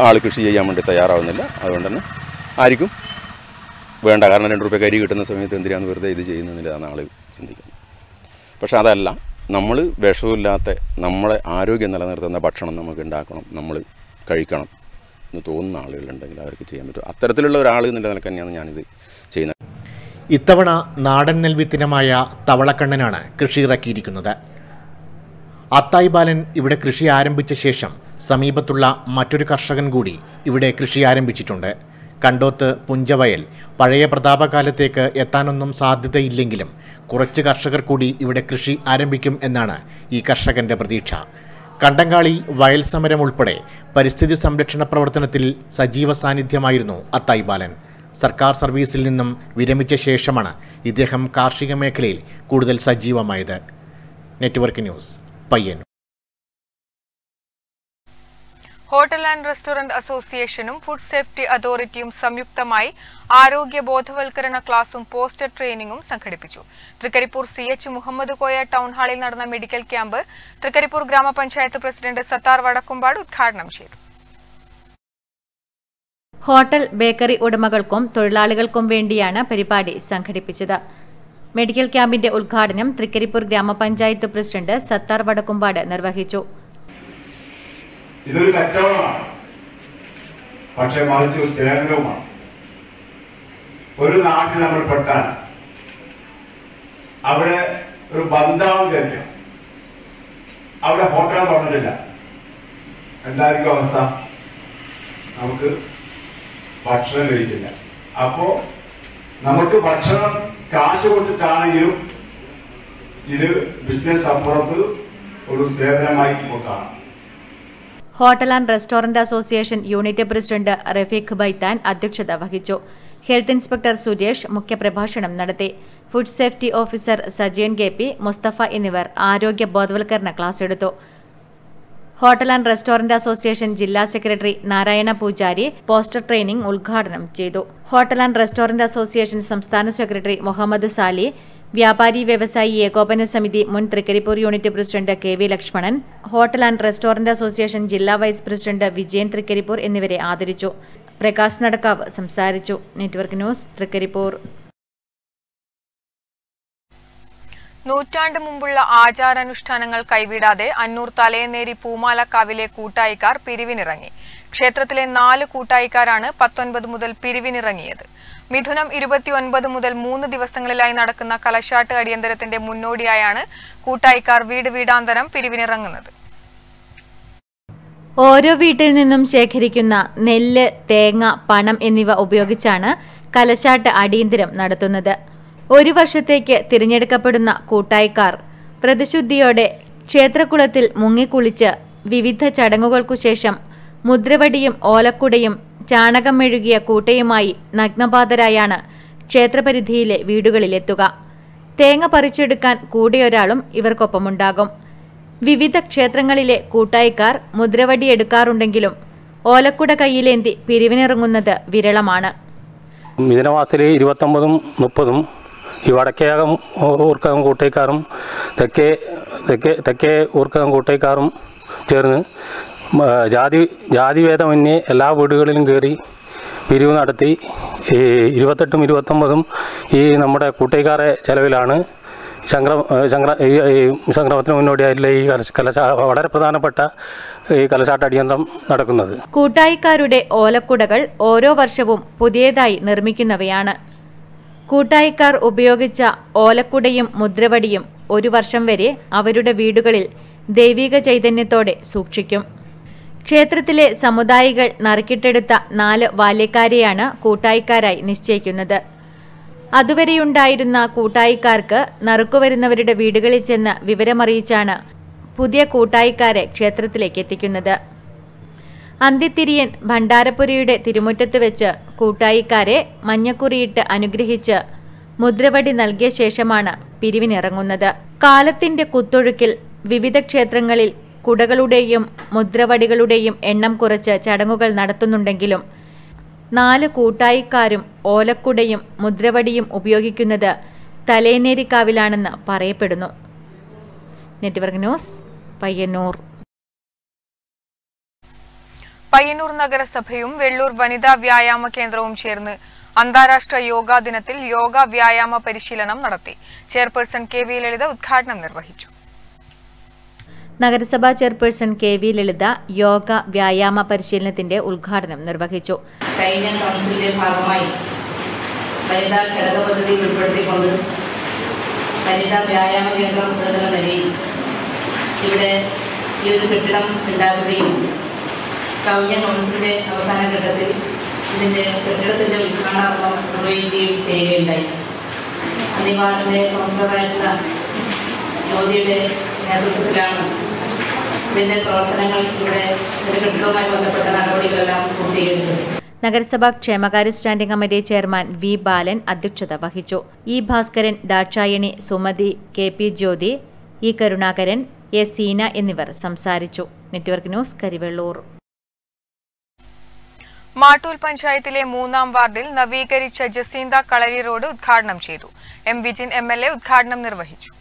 ആൾ കൃഷി ചെയ്യാൻ വേണ്ടി തയ്യാറാവുന്നില്ല അതുകൊണ്ട് തന്നെ ആർക്കും വേണ്ട കാരണം രണ്ട് റുപ്യ കരി കിട്ടുന്ന സമയത്ത് എന്തിനാണ് വെറുതെ ഇത് ചെയ്യുന്നതിലാണ് ആൾ ചിന്തിക്കുന്നത് പക്ഷെ അതല്ല നമ്മൾ വിഷമില്ലാത്ത നമ്മുടെ ആരോഗ്യം നിലനിർത്തുന്ന ഭക്ഷണം നമുക്ക് ഉണ്ടാക്കണം നമ്മൾ കഴിക്കണം എന്ന് തോന്നുന്ന ആളുകളുണ്ടെങ്കിൽ അവർക്ക് ചെയ്യാൻ പറ്റും അത്തരത്തിലുള്ള ഒരാൾ എന്നുള്ള നിലക്ക് തന്നെയാണ് ഞാനിത് ചെയ്യുന്നത് ഇത്തവണ നാടൻ നെൽവിത്തിനമായ തവളക്കണ്ണനാണ് കൃഷി ഇറക്കിയിരിക്കുന്നത് അത്തായി ബാലൻ ഇവിടെ കൃഷി ആരംഭിച്ച ശേഷം സമീപത്തുള്ള മറ്റൊരു കർഷകൻ കൂടി ഇവിടെ കൃഷി ആരംഭിച്ചിട്ടുണ്ട് കണ്ടോത്ത് പുഞ്ചവയൽ പഴയ പ്രതാപകാലത്തേക്ക് എത്താനൊന്നും സാധ്യതയില്ലെങ്കിലും കുറച്ച് കർഷകർ കൂടി ഇവിടെ കൃഷി ആരംഭിക്കും എന്നാണ് ഈ കർഷകന്റെ പ്രതീക്ഷ കണ്ടങ്കാളി വയൽ സമരം ഉൾപ്പെടെ പരിസ്ഥിതി സംരക്ഷണ പ്രവർത്തനത്തിൽ സജീവ സാന്നിധ്യമായിരുന്നു അത്തായി ബാലൻ സർക്കാർ സർവീസിൽ നിന്നും വിരമിച്ച ശേഷമാണ് ഇദ്ദേഹം കാർഷിക മേഖലയിൽ കൂടുതൽ സജീവമായത് network news Payyanur hotel and restaurant അസോസിയേഷനും ഫുഡ് സേഫ്റ്റി അതോറിറ്റിയും സംയുക്തമായി ആരോഗ്യ ബോധവൽക്കരണ ക്ലാസും പോസ്റ്റർ ട്രെയിനിങ്ങും സംഘടിപ്പിച്ചു Trikaripur C H Muhammad Koya town ഹാളിൽ നടന്ന മെഡിക്കൽ ക്യാമ്പ് തൃക്കരിപ്പൂർ ഗ്രാമപഞ്ചായത്ത് പ്രസിഡന്റ് സത്താർ വടക്കുംപാട് ഉദ്ഘാടനം ചെയ്തു ഹോട്ടൽ ബേക്കറി ഉടമകൾക്കും തൊഴിലാളികൾക്കും വേണ്ടിയാണ് പരിപാടി സംഘടിപ്പിച്ചത് മെഡിക്കൽ ക്യാമ്പിന്റെ ഉദ്ഘാടനം തൃക്കരിപ്പൂർ ഗ്രാമപഞ്ചായത്ത് പ്രസിഡന്റ് സത്താർ വടക്കുംപാട് നിർവഹിച്ചു ഇതൊരു കച്ചവടമാണ് പക്ഷെ മറിച്ച് ഒരു സേവനവുമാണ് ഒരു നാട്ടിൽ നമ്മൾ പെട്ടാൽ അവിടെ ഒരു ബന്ധാവ് തന്നെ അവിടെ ഹോട്ടൽ തുറന്നിട്ടില്ല എന്തായിരിക്കും അവസ്ഥ നമുക്ക് ഭക്ഷണം കഴിക്കില്ല അപ്പോ നമുക്ക് ഭക്ഷണം കാശ് കൊടുത്തിട്ടാണെങ്കിലും ഇത് ബിസിനസ് അപ്പുറത്ത് ഒരു സേവനമായി നോക്കാം hotel and restaurant association unit president Rafeeq Baithan അധ്യക്ഷത വഹിച്ചു ഹെൽത്ത് ഇൻസ്പെക്ടർ സുരേഷ് മുഖ്യപ്രഭാഷണം നടത്തി food safety officer Sajayan K P Musthafa എന്നിവർ ആരോഗ്യ ബോധവൽക്കരണ ക്ലാസ് എടുത്തു ഹോട്ടൽ ആൻഡ് റെസ്റ്റോറന്റ് അസോസിയേഷൻ ജില്ലാ secretary Narayana Poojari poster training ഉദ്ഘാടനം ചെയ്തു ഹോട്ടൽ ആൻഡ് റെസ്റ്റോറന്റ് അസോസിയേഷൻ സംസ്ഥാന സെക്രട്ടറി മുഹമ്മദ് സാലി വ്യാപാരി വ്യവസായി ഏകോപന സമിതി മുൻ Thrikaripur unit president K V Lakshmanan hotel and restaurant association ജില്ലാ വൈസ് പ്രസിഡന്റ് വിജയൻ തൃക്കരിപ്പൂർ എന്നിവരെ ആദരിച്ചു പ്രകാശ് നടക്കാവ് സംസാരിച്ചു നെറ്റ്വർക്ക് ന്യൂസ് തൃക്കരിപ്പൂർ നൂറ്റാണ്ട് മുമ്പുള്ള ആചാരാനുഷ്ഠാനങ്ങൾ കൈവിടാതെ അന്നൂർ തലയനേരി പൂമാലക്കാവിലെ കൂട്ടായിക്കാർ പിരിവിനിറങ്ങി ക്ഷേത്രത്തിലെ നാല് കൂട്ടായിക്കാരാണ് പത്തൊൻപത് മുതൽ പിരിവിനിറങ്ങിയത് മിഥുനം ഇരുപത്തിയൊൻപത് മുതൽ മൂന്ന് ദിവസങ്ങളിലായി നടക്കുന്ന കലശാട്ട് അടിയന്തരത്തിന്റെ മുന്നോടിയായാണ് കൂട്ടായിക്കാർ വീട് വീടാന്തരം പിരിവിനിറങ്ങുന്നത് ഓരോ വീട്ടിൽ നിന്നും ശേഖരിക്കുന്ന നെല്ല് തേങ്ങ പണം എന്നിവ ഉപയോഗിച്ചാണ് കലശാട്ട് അടിയന്തരം നടത്തുന്നത് ഒരു വർഷത്തേക്ക് തിരഞ്ഞെടുക്കപ്പെടുന്ന കൂട്ടായിക്കാർ പ്രതിശുദ്ധിയോടെ ക്ഷേത്രക്കുളത്തിൽ മുങ്ങിക്കുളിച്ച് വിവിധ ചടങ്ങുകൾക്കു ശേഷം മുദ്രവടിയും ഓലക്കുടയും ചാണകം മെഴുകിയ കൂട്ടയുമായി നഗ്നപാതരായാണ് ക്ഷേത്രപരിധിയിലെ വീടുകളിലെത്തുക തേങ്ങ പറിച്ചെടുക്കാൻ കൂടെയൊരാളും ഇവർക്കൊപ്പമുണ്ടാകും വിവിധ ക്ഷേത്രങ്ങളിലെ കൂട്ടായിക്കാർ മുദ്രവടി എടുക്കാറുണ്ടെങ്കിലും ഓലക്കുട കയ്യിലേന്തി പിരിവിനിറങ്ങുന്നത് വിരളമാണ് മിഥുനമാസത്തിൽ ഇരുപത്തൊമ്പതും മുപ്പതും ഈ വടക്കേകം ഊർക്കകം കൂട്ടേക്കാരും തെക്കേ തെക്കേ തെക്കേ ഊർക്കകം കൂട്ടേക്കാരും ചേർന്ന് മ, ജാതി ജാതിഭേദമന്യേ എല്ലാ വീടുകളിലും കയറി പിരിവ് നടത്തി ഈ ഇരുപത്തെട്ടും ഇരുപത്തൊമ്പതും ഈ നമ്മുടെ കൂട്ടേക്കാരെ ചെലവിലാണ് ശങ്കര ശങ്കര ഈ ഈ സംക്രമത്തിന് മുന്നോടിയായിട്ടുള്ള ഈ കലശ കലശ വളരെ പ്രധാനപ്പെട്ട ഈ കലശാട്ട അടിയന്തരം നടക്കുന്നത് കൂട്ടായിക്കാരുടെ ഓലക്കുടകൾ ഓരോ വർഷവും പുതിയതായി നിർമ്മിക്കുന്നവയാണ് കൂട്ടായിക്കാർ ഉപയോഗിച്ച ഓലക്കുടയും മുദ്രവടിയും ഒരു വർഷം വരെ അവരുടെ വീടുകളിൽ ദൈവിക ചൈതന്യത്തോടെ സൂക്ഷിക്കും ക്ഷേത്രത്തിലെ സമുദായികൾ നറുക്കിട്ടെടുത്ത നാല് ബാല്യക്കാരെയാണ് കൂട്ടായിക്കാരായി നിശ്ചയിക്കുന്നത് അതുവരെയുണ്ടായിരുന്ന കൂട്ടായിക്കാർക്ക് നറുക്കുവരുന്നവരുടെ വീടുകളിൽ ചെന്ന് വിവരമറിയിച്ചാണ് പുതിയ കൂട്ടായിക്കാരെ ക്ഷേത്രത്തിലേക്ക് എത്തിക്കുന്നത് അന്ത്യത്തിരിയൻ ഭണ്ഡാരപ്പുരയുടെ തിരുമുറ്റത്ത് വെച്ച് കൂട്ടായിക്കാരെ മഞ്ഞക്കുറിയിട്ട് അനുഗ്രഹിച്ച് മുദ്രവടി നൽകിയ ശേഷമാണ് പിരിവിനിറങ്ങുന്നത് കാലത്തിന്റെ കുത്തൊഴുക്കിൽ വിവിധ ക്ഷേത്രങ്ങളിൽ കുടകളുടെയും മുദ്രവടികളുടെയും എണ്ണം കുറച്ച് ചടങ്ങുകൾ നടത്തുന്നുണ്ടെങ്കിലും നാല് കൂട്ടായിക്കാരും ഓലക്കുടയും മുദ്രവടിയും ഉപയോഗിക്കുന്നത് തലേനേരിക്കാവിലാണെന്ന് പറയപ്പെടുന്നു നെറ്റ്വർക്ക് ന്യൂസ് പയ്യന്നൂർ പയ്യന്നൂർ നഗരസഭയും വെള്ളൂർ വനിതാ വ്യായാമ കേന്ദ്രവും ചേർന്ന് അന്താരാഷ്ട്ര യോഗാ ദിനത്തിൽ യോഗ വ്യായാമ പരിശീലനം നടത്തി ചെയർപേഴ്സൺ കെ വി ലളിത ഉദ്ഘാടനം നിർവഹിച്ചു നഗരസഭാ chairperson K V Lalitha yoga വ്യായാമ പരിശീലനത്തിന്റെ ഉദ്ഘാടനം നിർവഹിച്ചു കഴിഞ്ഞ കൗൺസിലിന്റെ ഭാഗമായി വനിതാ ഘടക പദ്ധതി ഉൾപ്പെടുത്തിക്കൊണ്ട് വനിതാ വ്യായാമ കേന്ദ്രം എന്ന നിലയിൽ ഇവിടെ ഈ ഒരു കെട്ടിടം ഉണ്ടാകുകയും കഴിഞ്ഞ കൗൺസിലിന്റെ അവസാന ഘട്ടത്തിൽ ഇതിന്റെ കെട്ടിടത്തിന്റെ ഉദ്ഘാടനം നിർവഹിക്കുകയും ചെയ്യുകയുണ്ടായി അന്ന് ഈ വാർഡിന്റെ കൗൺസിലറായിട്ടുള്ള മോദിയുടെ നേതൃത്വത്തിലാണ് ഇതിന്റെ പ്രവർത്തനങ്ങൾ ഇവിടെ ഒരു കെട്ടിടവുമായി ബന്ധപ്പെട്ട നടപടികളെല്ലാം പൂർത്തീകരിച്ചത് നഗരസഭാ ക്ഷേമകാര്യ standing committee chairman V Balan അധ്യക്ഷത വഹിച്ചു E Bhaskaran Dakshayani Sumathi K P Jyothi E Karunakaran A Seena എന്നിവർ സംസാരിച്ചു നെറ്റ്വർക്ക് ന്യൂസ് കരിവെള്ളൂർ മാട്ടൂൽ പഞ്ചായത്തിലെ മൂന്നാം വാർഡിൽ നവീകരിച്ച ജസീന്ത കളരി റോഡ് ഉദ്ഘാടനം ചെയ്തു M Vijin M L A ഉദ്ഘാടനം നിർവഹിച്ചു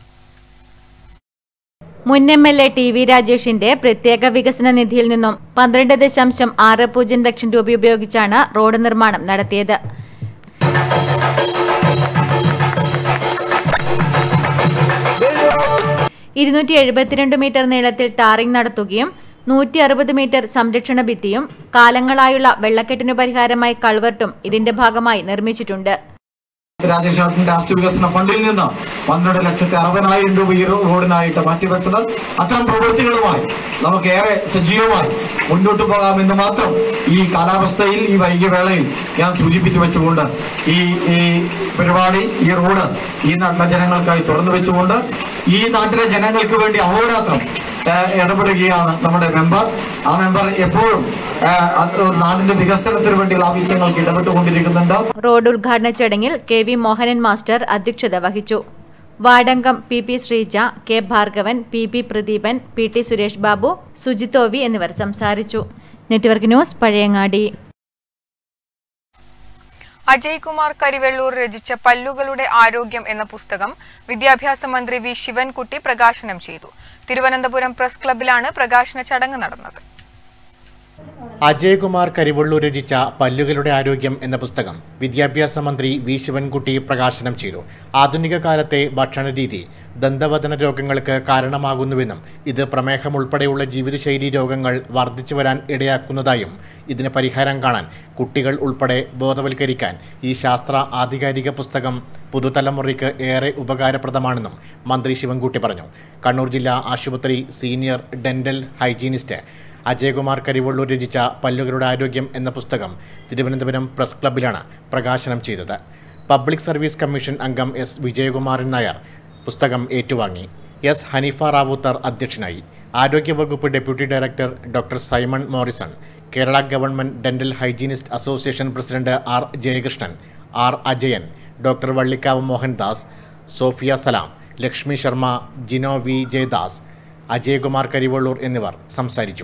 മുൻ M L A T V രാജേഷിന്റെ പ്രത്യേക വികസന നിധിയിൽ നിന്നും പന്ത്രണ്ട് ദശാംശം ആറ് പൂജ്യം ലക്ഷം രൂപ ഉപയോഗിച്ചാണ് റോഡ് നിർമ്മാണം നടത്തിയത് ഇരുന്നൂറ്റി എഴുപത്തിരണ്ട് മീറ്റർ നീളത്തിൽ ടാറിംഗ് നടത്തുകയും നൂറ്റി അറുപത് മീറ്റർ സംരക്ഷണ ഭിത്തിയും കാലങ്ങളായുള്ള വെള്ളക്കെട്ടിനു പരിഹാരമായി കൾവർട്ടും ഇതിന്റെ ഭാഗമായി നിർമ്മിച്ചിട്ടുണ്ട് രാജേഷ് ഏട്ടൻ രാഷ്ട്രീയ വികസന ഫണ്ടിൽ നിന്ന് പന്ത്രണ്ട് ലക്ഷത്തി അറുപതിനായിരം രൂപ ഈ റോഡിനായിട്ട് മാറ്റിവെച്ചത് അത്തരം പ്രവൃത്തികളുമായി നമുക്ക് ഏറെ സജീവമായി മുന്നോട്ട് പോകാമെന്ന് മാത്രം ഈ കാലാവസ്ഥയിൽ ഈ വൈകിയ വേളയിൽ ഞാൻ സൂചിപ്പിച്ചു വെച്ചുകൊണ്ട് ഈ ഈ പരിപാടി ഈ റോഡ് ഈ നാട്ടിലെ ജനങ്ങൾക്കായി തുറന്നു വെച്ചുകൊണ്ട് ഈ നാട്ടിലെ ജനങ്ങൾക്ക് വേണ്ടി അഹോരാത്രം ഏഹ്, ഇടപെടുകയാണ് നമ്മുടെ മെമ്പർ ആ മെമ്പർ എപ്പോഴും ഏഹ്, അത് നാടിന്റെ വികസനത്തിന് വേണ്ടിയുള്ള ആവശ്യങ്ങൾക്ക് ഇടപെട്ടുകൊണ്ടിരിക്കുന്നുണ്ട് റോഡ് ഉദ്ഘാടന ചടങ്ങിൽ കെ വി മോഹനൻ മാസ്റ്റർ അധ്യക്ഷത വഹിച്ചു വാർഡംഗം P P Sreeja K Bhargavan P P Pradeepan P T Suresh Babu സുജിത്തോവി എന്നിവർ സംസാരിച്ചു നെറ്റ്വർക്ക് ന്യൂസ് പഴയങ്ങാടി അജയ് കുമാർ കരിവെള്ളൂർ രചിച്ച പല്ലുകളുടെ ആരോഗ്യം എന്ന പുസ്തകം വിദ്യാഭ്യാസ മന്ത്രി വി ശിവൻകുട്ടി പ്രകാശനം ചെയ്തു തിരുവനന്തപുരം പ്രസ് ക്ലബിലാണ് പ്രകാശന ചടങ്ങ് നടന്നത് അജയകുമാർ കരിവള്ളൂർ രചിച്ച പല്ലുകളുടെ ആരോഗ്യം എന്ന പുസ്തകം വിദ്യാഭ്യാസ മന്ത്രി വി ശിവൻകുട്ടി പ്രകാശനം ചെയ്തു ആധുനിക കാലത്തെ ഭക്ഷണരീതി ദന്തവദന രോഗങ്ങൾക്ക് കാരണമാകുന്നുവെന്നും ഇത് പ്രമേഹം ഉൾപ്പെടെയുള്ള ജീവിതശൈലി രോഗങ്ങൾ വർദ്ധിച്ചു വരാൻ ഇടയാക്കുന്നതായും ഇതിന് പരിഹാരം കാണാൻ കുട്ടികൾ ഉൾപ്പെടെ ബോധവൽക്കരിക്കാൻ ഈ ശാസ്ത്ര ആധികാരിക പുസ്തകം പുതുതലമുറയ്ക്ക് ഏറെ ഉപകാരപ്രദമാണെന്നും മന്ത്രി ശിവൻകുട്ടി പറഞ്ഞു കണ്ണൂർ ജില്ലാ ആശുപത്രി senior dental hygienist Ajayakumar Karivellur രചിച്ച പല്ലുകളുടെ ആരോഗ്യം എന്ന പുസ്തകം തിരുവനന്തപുരം പ്രസ് ക്ലബ്ബിലാണ് പ്രകാശനം ചെയ്തത് പബ്ലിക് സർവീസ് കമ്മീഷൻ അംഗം എസ് വിജയകുമാരൻ നായർ പുസ്തകം ഏറ്റുവാങ്ങി എസ് ഹനീഫ റാവൂത്തർ അധ്യക്ഷനായി ആരോഗ്യവകുപ്പ് deputy director doctor Simon Morrison Kerala government dental hygienist association president R Jayakrishnan R Ajayan doctor Vallikkavu Mohandas Sophia Salam Lakshmi Sharma Gino V Jayadas Ajayakumar Karivellur എന്നിവർ സംസാരിച്ചു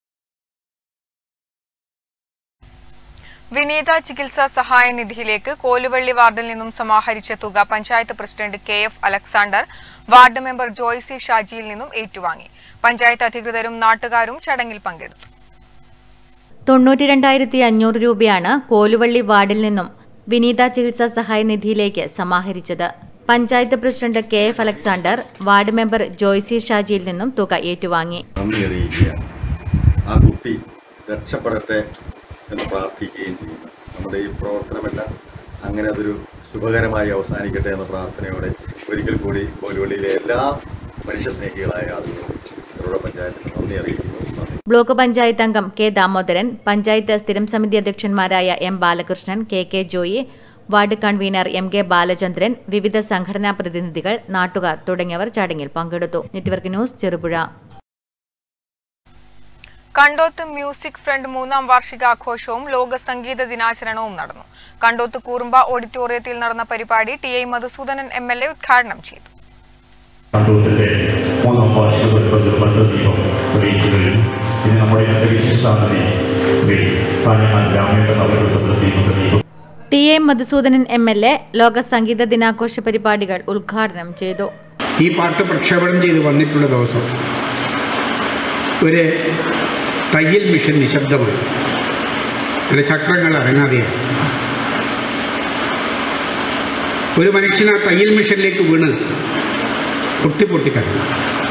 വിനീത ചികിത്സാ സഹായ നിധിയിലേക്ക് കോലുവള്ളി വാർഡിൽ നിന്നും സമാഹരിച്ച തുക panchayat president K F Alexander ward member Joycy ഷാജിയിൽ നിന്നും ഏറ്റുവാങ്ങി പഞ്ചായത്ത് അധികൃതരും നാട്ടുകാരും ചടങ്ങിൽ പങ്കെടുത്തു തൊണ്ണൂറ്റി രണ്ടായിരത്തി അഞ്ഞൂറ് രൂപയാണ് കോലുവള്ളി വാർഡിൽ നിന്നും വിനീത ചികിത്സാ സഹായ നിധിയിലേക്ക് സമാഹരിച്ചത് panchayat president K F Alexander ward member Joycy ഷാജിയിൽ നിന്നും തുക ഏറ്റുവാങ്ങി നന്ദി അറിയിക്കുകയാണ് ആ കുട്ടി രക്ഷപ്പെടട്ടെ എന്ന് പ്രാർത്ഥിക്കുകയും ചെയ്യുന്നു നമ്മുടെ ഈ പ്രവർത്തനമെല്ലാം അങ്ങനെ അതൊരു ശുഭകരമായി അവസാനിക്കട്ടെ എന്ന പ്രാർത്ഥനയോടെ ഒരിക്കൽ കൂടി കോലുവള്ളിയിലെ എല്ലാ മനുഷ്യസ്നേഹികളായ ആളുകളും ചെറുപുഴ പഞ്ചായത്തിന് നന്ദി അറിയിക്കുന്നു നന്ദി ബ്ലോക്ക് പഞ്ചായത്ത് അംഗം കെ ദാമോദരൻ പഞ്ചായത്ത് സ്ഥിരം സമിതി അധ്യക്ഷന്മാരായ M Balakrishnan K K Joy ward convener M K Balachandran വിവിധ സംഘടനാ പ്രതിനിധികൾ നാട്ടുകാർ തുടങ്ങിയവർ ചടങ്ങിൽ പങ്കെടുത്തു network news Cherupuzha Kandoth music friend മൂന്നാം വാർഷികാഘോഷവും ലോക സംഗീത ദിനാചരണവും നടന്നു കണ്ടോത്ത് കൂറുമ്പ ഓഡിറ്റോറിയത്തിൽ നടന്ന പരിപാടി T I Madhusoodanan M L A ഉദ്ഘാടനം ചെയ്തു കണ്ടൂരിൻ്റെ മൂന്നാം വാർഷികത്തിൽ പദ്ധതിയോ തെളിയിക്കുകയും ഇത് നമ്മുടെ അന്തരീക്ഷസ്ഥാനത്തെ ശ്രീ കാഞ്ഞങ്ങാൻ രാമേന്ദ്രൻ അവരുടെ പദ്ധതി T A Madhusudanan M L A ലോക സംഗീത ദിനാഘോഷ പരിപാടികൾ ഉദ്ഘാടനം ചെയ്തു ഈ പാട്ട് പ്രക്ഷേപണം ചെയ്ത് വന്നിട്ടുള്ള ദിവസം ഒരു തയ്യൽ മിഷൻ നിശബ്ദമാണ് അതിൻ്റെ ചക്രങ്ങൾ അനങ്ങാതെയാണ് ഒരു മനുഷ്യൻ ആ തയ്യൽ മിഷനിലേക്ക് വീണ് പൊട്ടി പൊട്ടിക്കടന്നു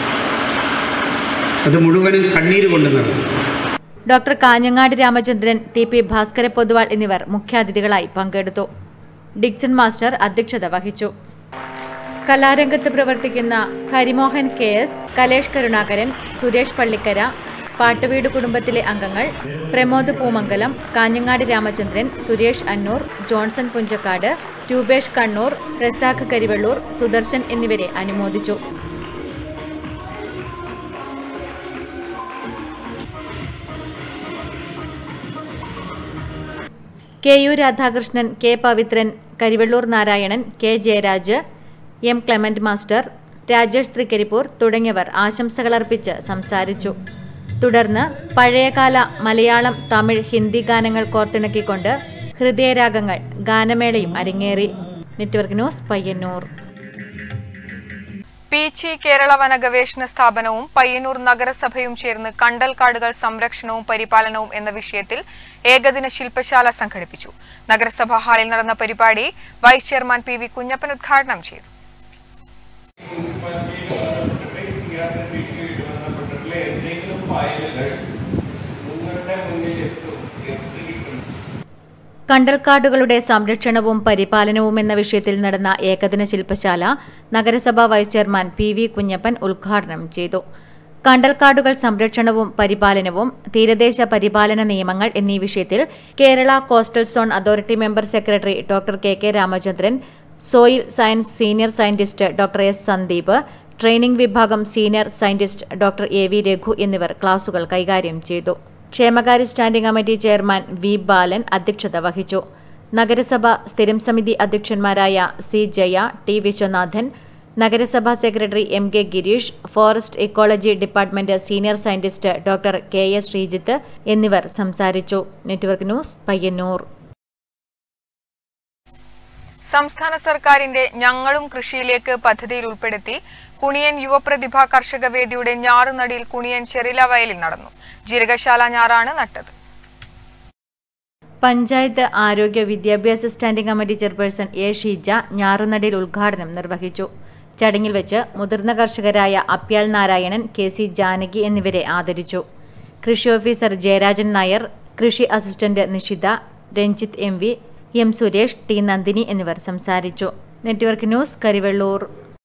അത് മുഴുവനും കണ്ണീര് കൊണ്ട് നടന്നു doctor Kanhangad Ramachandran T P Bhaskara Poduval എന്നിവർ മുഖ്യാതിഥികളായി പങ്കെടുത്തു ഡിക്സൺ മാസ്റ്റർ അധ്യക്ഷത വഹിച്ചു കലാരംഗത്ത് പ്രവർത്തിക്കുന്ന ഹരിമോഹൻ കെ എസ് കലേഷ് കരുണാകരൻ സുരേഷ് പള്ളിക്കര പാട്ടുവീട് കുടുംബത്തിലെ അംഗങ്ങൾ പ്രമോദ് പൂമംഗലം കാഞ്ഞങ്ങാട് രാമചന്ദ്രൻ സുരേഷ് അന്നൂർ ജോൺസൺ പുഞ്ചക്കാട് രൂപേഷ് കണ്ണൂർ റസാഖ് കരിവള്ളൂർ സുദർശൻ എന്നിവരെ അനുമോദിച്ചു K U Radhakrishnan K Pavithran Karivellur Narayanan K Jayaraj M Clement master Rajesh Thrikaripur തുടങ്ങിയവർ ആശംസകളർപ്പിച്ച് സംസാരിച്ചു തുടർന്ന് പഴയകാല മലയാളം തമിഴ് ഹിന്ദി ഗാനങ്ങൾ കോർത്തിണക്കിക്കൊണ്ട് ഹൃദയരാഗങ്ങൾ ഗാനമേളയും അരങ്ങേറി നെറ്റ്വർക്ക് ന്യൂസ് പയ്യന്നൂർ പീച്ചി കേരള വന ഗവേഷണ സ്ഥാപനവും പയ്യന്നൂർ നഗരസഭയും ചേർന്ന് കണ്ടൽ കാടുകൾ സംരക്ഷണവും പരിപാലനവും എന്ന വിഷയത്തിൽ ഏകദിന ശില്പശാല സംഘടിപ്പിച്ചു നഗരസഭാ ഹാളിൽ നടന്ന പരിപാടി vice chairman P V Kunhappan ഉദ്ഘാടനം ചെയ്തു കണ്ടൽക്കാടുകളുടെ സംരക്ഷണവും പരിപാലനവും എന്ന വിഷയത്തിൽ നടന്ന ഏകദിന ശില്പശാല നഗരസഭാ vice chairman P V Kunhappan ഉദ്ഘാടനം ചെയ്തു കണ്ടൽക്കാടുകൾ സംരക്ഷണവും പരിപാലനവും തീരദേശ പരിപാലന നിയമങ്ങൾ എന്നീ വിഷയത്തിൽ Kerala coastal zone authority member secretary doctor K K Ramachandran soil science senior scientist doctor S Sandeep training വിഭാഗം senior scientist doctor A V Raghu എന്നിവർ ക്ലാസുകൾ കൈകാര്യം ചെയ്തു ക്ഷേമകാര്യ standing committee chairman V Balan അധ്യക്ഷത വഹിച്ചു നഗരസഭ സ്ഥിരം സമിതി അധ്യക്ഷന്മാരായ സി ജയ ടി വിശ്വനാഥൻ നഗരസഭാ secretary M K Gireesh forest ecology department senior scientist doctor K S Sreejith എന്നിവർ സംസാരിച്ചു നെറ്റ്വർക്ക് ന്യൂസ് പയ്യന്നൂർ സംസ്ഥാന സർക്കാരിന്റെ ഞങ്ങളും കൃഷിയിലേക്ക് പദ്ധതിയിൽ ഉൾപ്പെടുത്തി കുണിയൻ യുവപ്രതിഭ കർഷക വേദിയുടെ ഞാറുനടിയിൽ കുണിയൻ ചെറില വയലിൽ നടന്നു ജീരകശാല ഞാറാണ് നട്ടത് പഞ്ചായത്ത് ആരോഗ്യ വിദ്യാഭ്യാസ standing committee chairperson A Sheeja ഞാറുനടിയിൽ ഉദ്ഘാടനം നിർവഹിച്ചു ചടങ്ങിൽ വെച്ച് മുതിർന്ന കർഷകരായ അപ്യാൽ നാരായണൻ കെ സി ജാനകി എന്നിവരെ ആദരിച്ചു കൃഷി ഓഫീസർ ജയരാജൻ നായർ കൃഷി assistant Nishitha Ranjith M V M Suresh T Nandini എന്നിവർ സംസാരിച്ചു നെറ്റ്വർക്ക് ന്യൂസ് കരിവെള്ളൂർ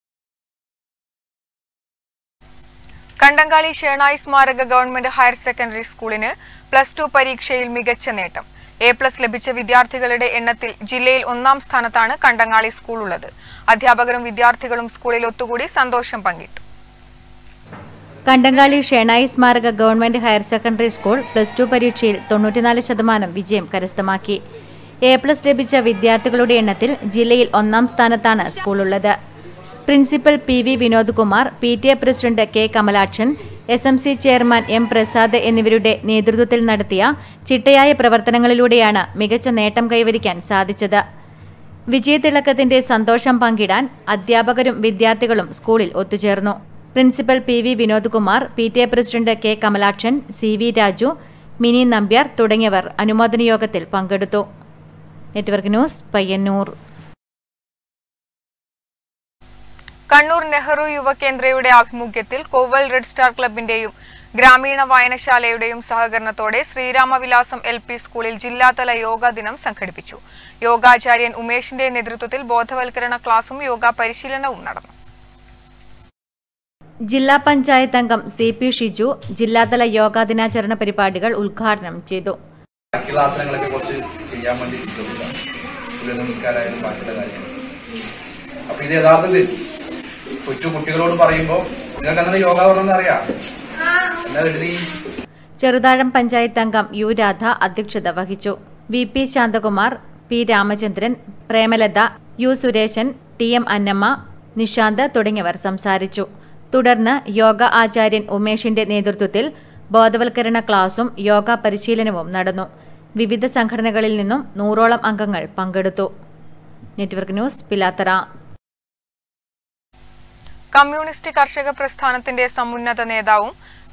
കണ്ടങ്കാളി ഷേണായി സ്മാരക ഗവൺമെന്റ് ഹയർ സെക്കൻഡറി സ്കൂളിന് പ്ലസ് ടു പരീക്ഷയിൽ മികച്ച നേട്ടം എ പ്ലസ് ലഭിച്ച വിദ്യാർത്ഥികളുടെ എണ്ണത്തിൽ ജില്ലയിൽ ഒന്നാം സ്ഥാനത്താണ് കണ്ടങ്ങാളി സ്കൂൾ ഉള്ളത് അധ്യാപകരും വിദ്യാർത്ഥികളും സ്കൂളിൽ ഒത്തുകൂടി സന്തോഷം പങ്കിട്ടു കണ്ടങ്കാളി ഷേണായി സ്മാരക government higher secondary school plus two പരീക്ഷയിൽ തൊണ്ണൂറ്റിനാല് ശതമാനം വിജയം കരസ്ഥമാക്കി എ പ്ലസ് ലഭിച്ച വിദ്യാർത്ഥികളുടെ എണ്ണത്തിൽ ജില്ലയിൽ ഒന്നാം സ്ഥാനത്താണ് സ്കൂളുള്ളത് principal P V Vinod Kumar P T A president K Kamalakshan S M C chairman M Prasad എന്നിവരുടെ നേതൃത്വത്തിൽ നടത്തിയ ചിട്ടയായ പ്രവർത്തനങ്ങളിലൂടെയാണ് മികച്ച നേട്ടം കൈവരിക്കാൻ സാധിച്ചത് വിജയതിളക്കത്തിന്റെ സന്തോഷം പങ്കിടാൻ അധ്യാപകരും വിദ്യാർത്ഥികളും സ്കൂളിൽ ഒത്തുചേർന്നു principal P V Vinod Kumar P T A president K Kamalakshan C V Raju Mini Nambiar തുടങ്ങിയവർ അനുമോദന യോഗത്തിൽ പങ്കെടുത്തു നെറ്റ്വർക്ക് ന്യൂസ് പയ്യന്നൂർ കണ്ണൂർ നെഹ്റു യുവകേന്ദ്രയുടെ ആഭിമുഖ്യത്തിൽ കോവൽ റെഡ് സ്റ്റാർ ക്ലബിന്റെയും ഗ്രാമീണ വായനശാലയുടെയും സഹകരണത്തോടെ ശ്രീരാമവിലാസം എൽ പി സ്കൂളിൽ ജില്ലാതല യോഗാ ദിനം സംഘടിപ്പിച്ചു യോഗാചാര്യൻ ഉമേഷിന്റെ നേതൃത്വത്തിൽ ബോധവൽക്കരണ ക്ലാസും യോഗ പരിശീലനവും നടന്നു ജില്ലാ പഞ്ചായത്ത് അംഗം സി പി ഷിജു ജില്ലാതല യോഗാ ദിനാചരണ പരിപാടികൾ ഉദ്ഘാടനം ചെയ്തു ബാക്കിയുള്ള ആസനങ്ങളൊക്കെ കുറച്ച് ചെയ്യാൻ വേണ്ടി ചോദിക്കാം സൂര്യ നമസ്കാരമായാലും ബാക്കിയുള്ള കാര്യങ്ങൾ അപ്പൊ ഇത് യഥാർത്ഥത്തിൽ കൊച്ചു കുട്ടികളോട് പറയുമ്പോൾ നിങ്ങൾക്ക് അങ്ങനെ യോഗ പറഞ്ഞെന്ന് അറിയാം എന്നാ എഴുതി ചെറുതാഴം പഞ്ചായത്ത് അംഗം യു രാധ അധ്യക്ഷത വഹിച്ചു V P Shanthakumar P Ramachandran Premalatha U Suresan T M Annamma Nishanth തുടങ്ങിയവർ സംസാരിച്ചു തുടർന്ന് യോഗ ആചാര്യൻ ഉമേഷിന്റെ നേതൃത്വത്തിൽ ബോധവൽക്കരണ ക്ലാസും യോഗ പരിശീലനവും നടന്നു വിവിധ സംഘടനകളിൽ നിന്നും നൂറോളം അംഗങ്ങൾ പങ്കെടുത്തു നെറ്റ്വർക്ക് ന്യൂസ് പിലാത്തറ കമ്മ്യൂണിസ്റ്റ് കർഷക പ്രസ്ഥാനത്തിന്റെ സമുന്നത നേതാവും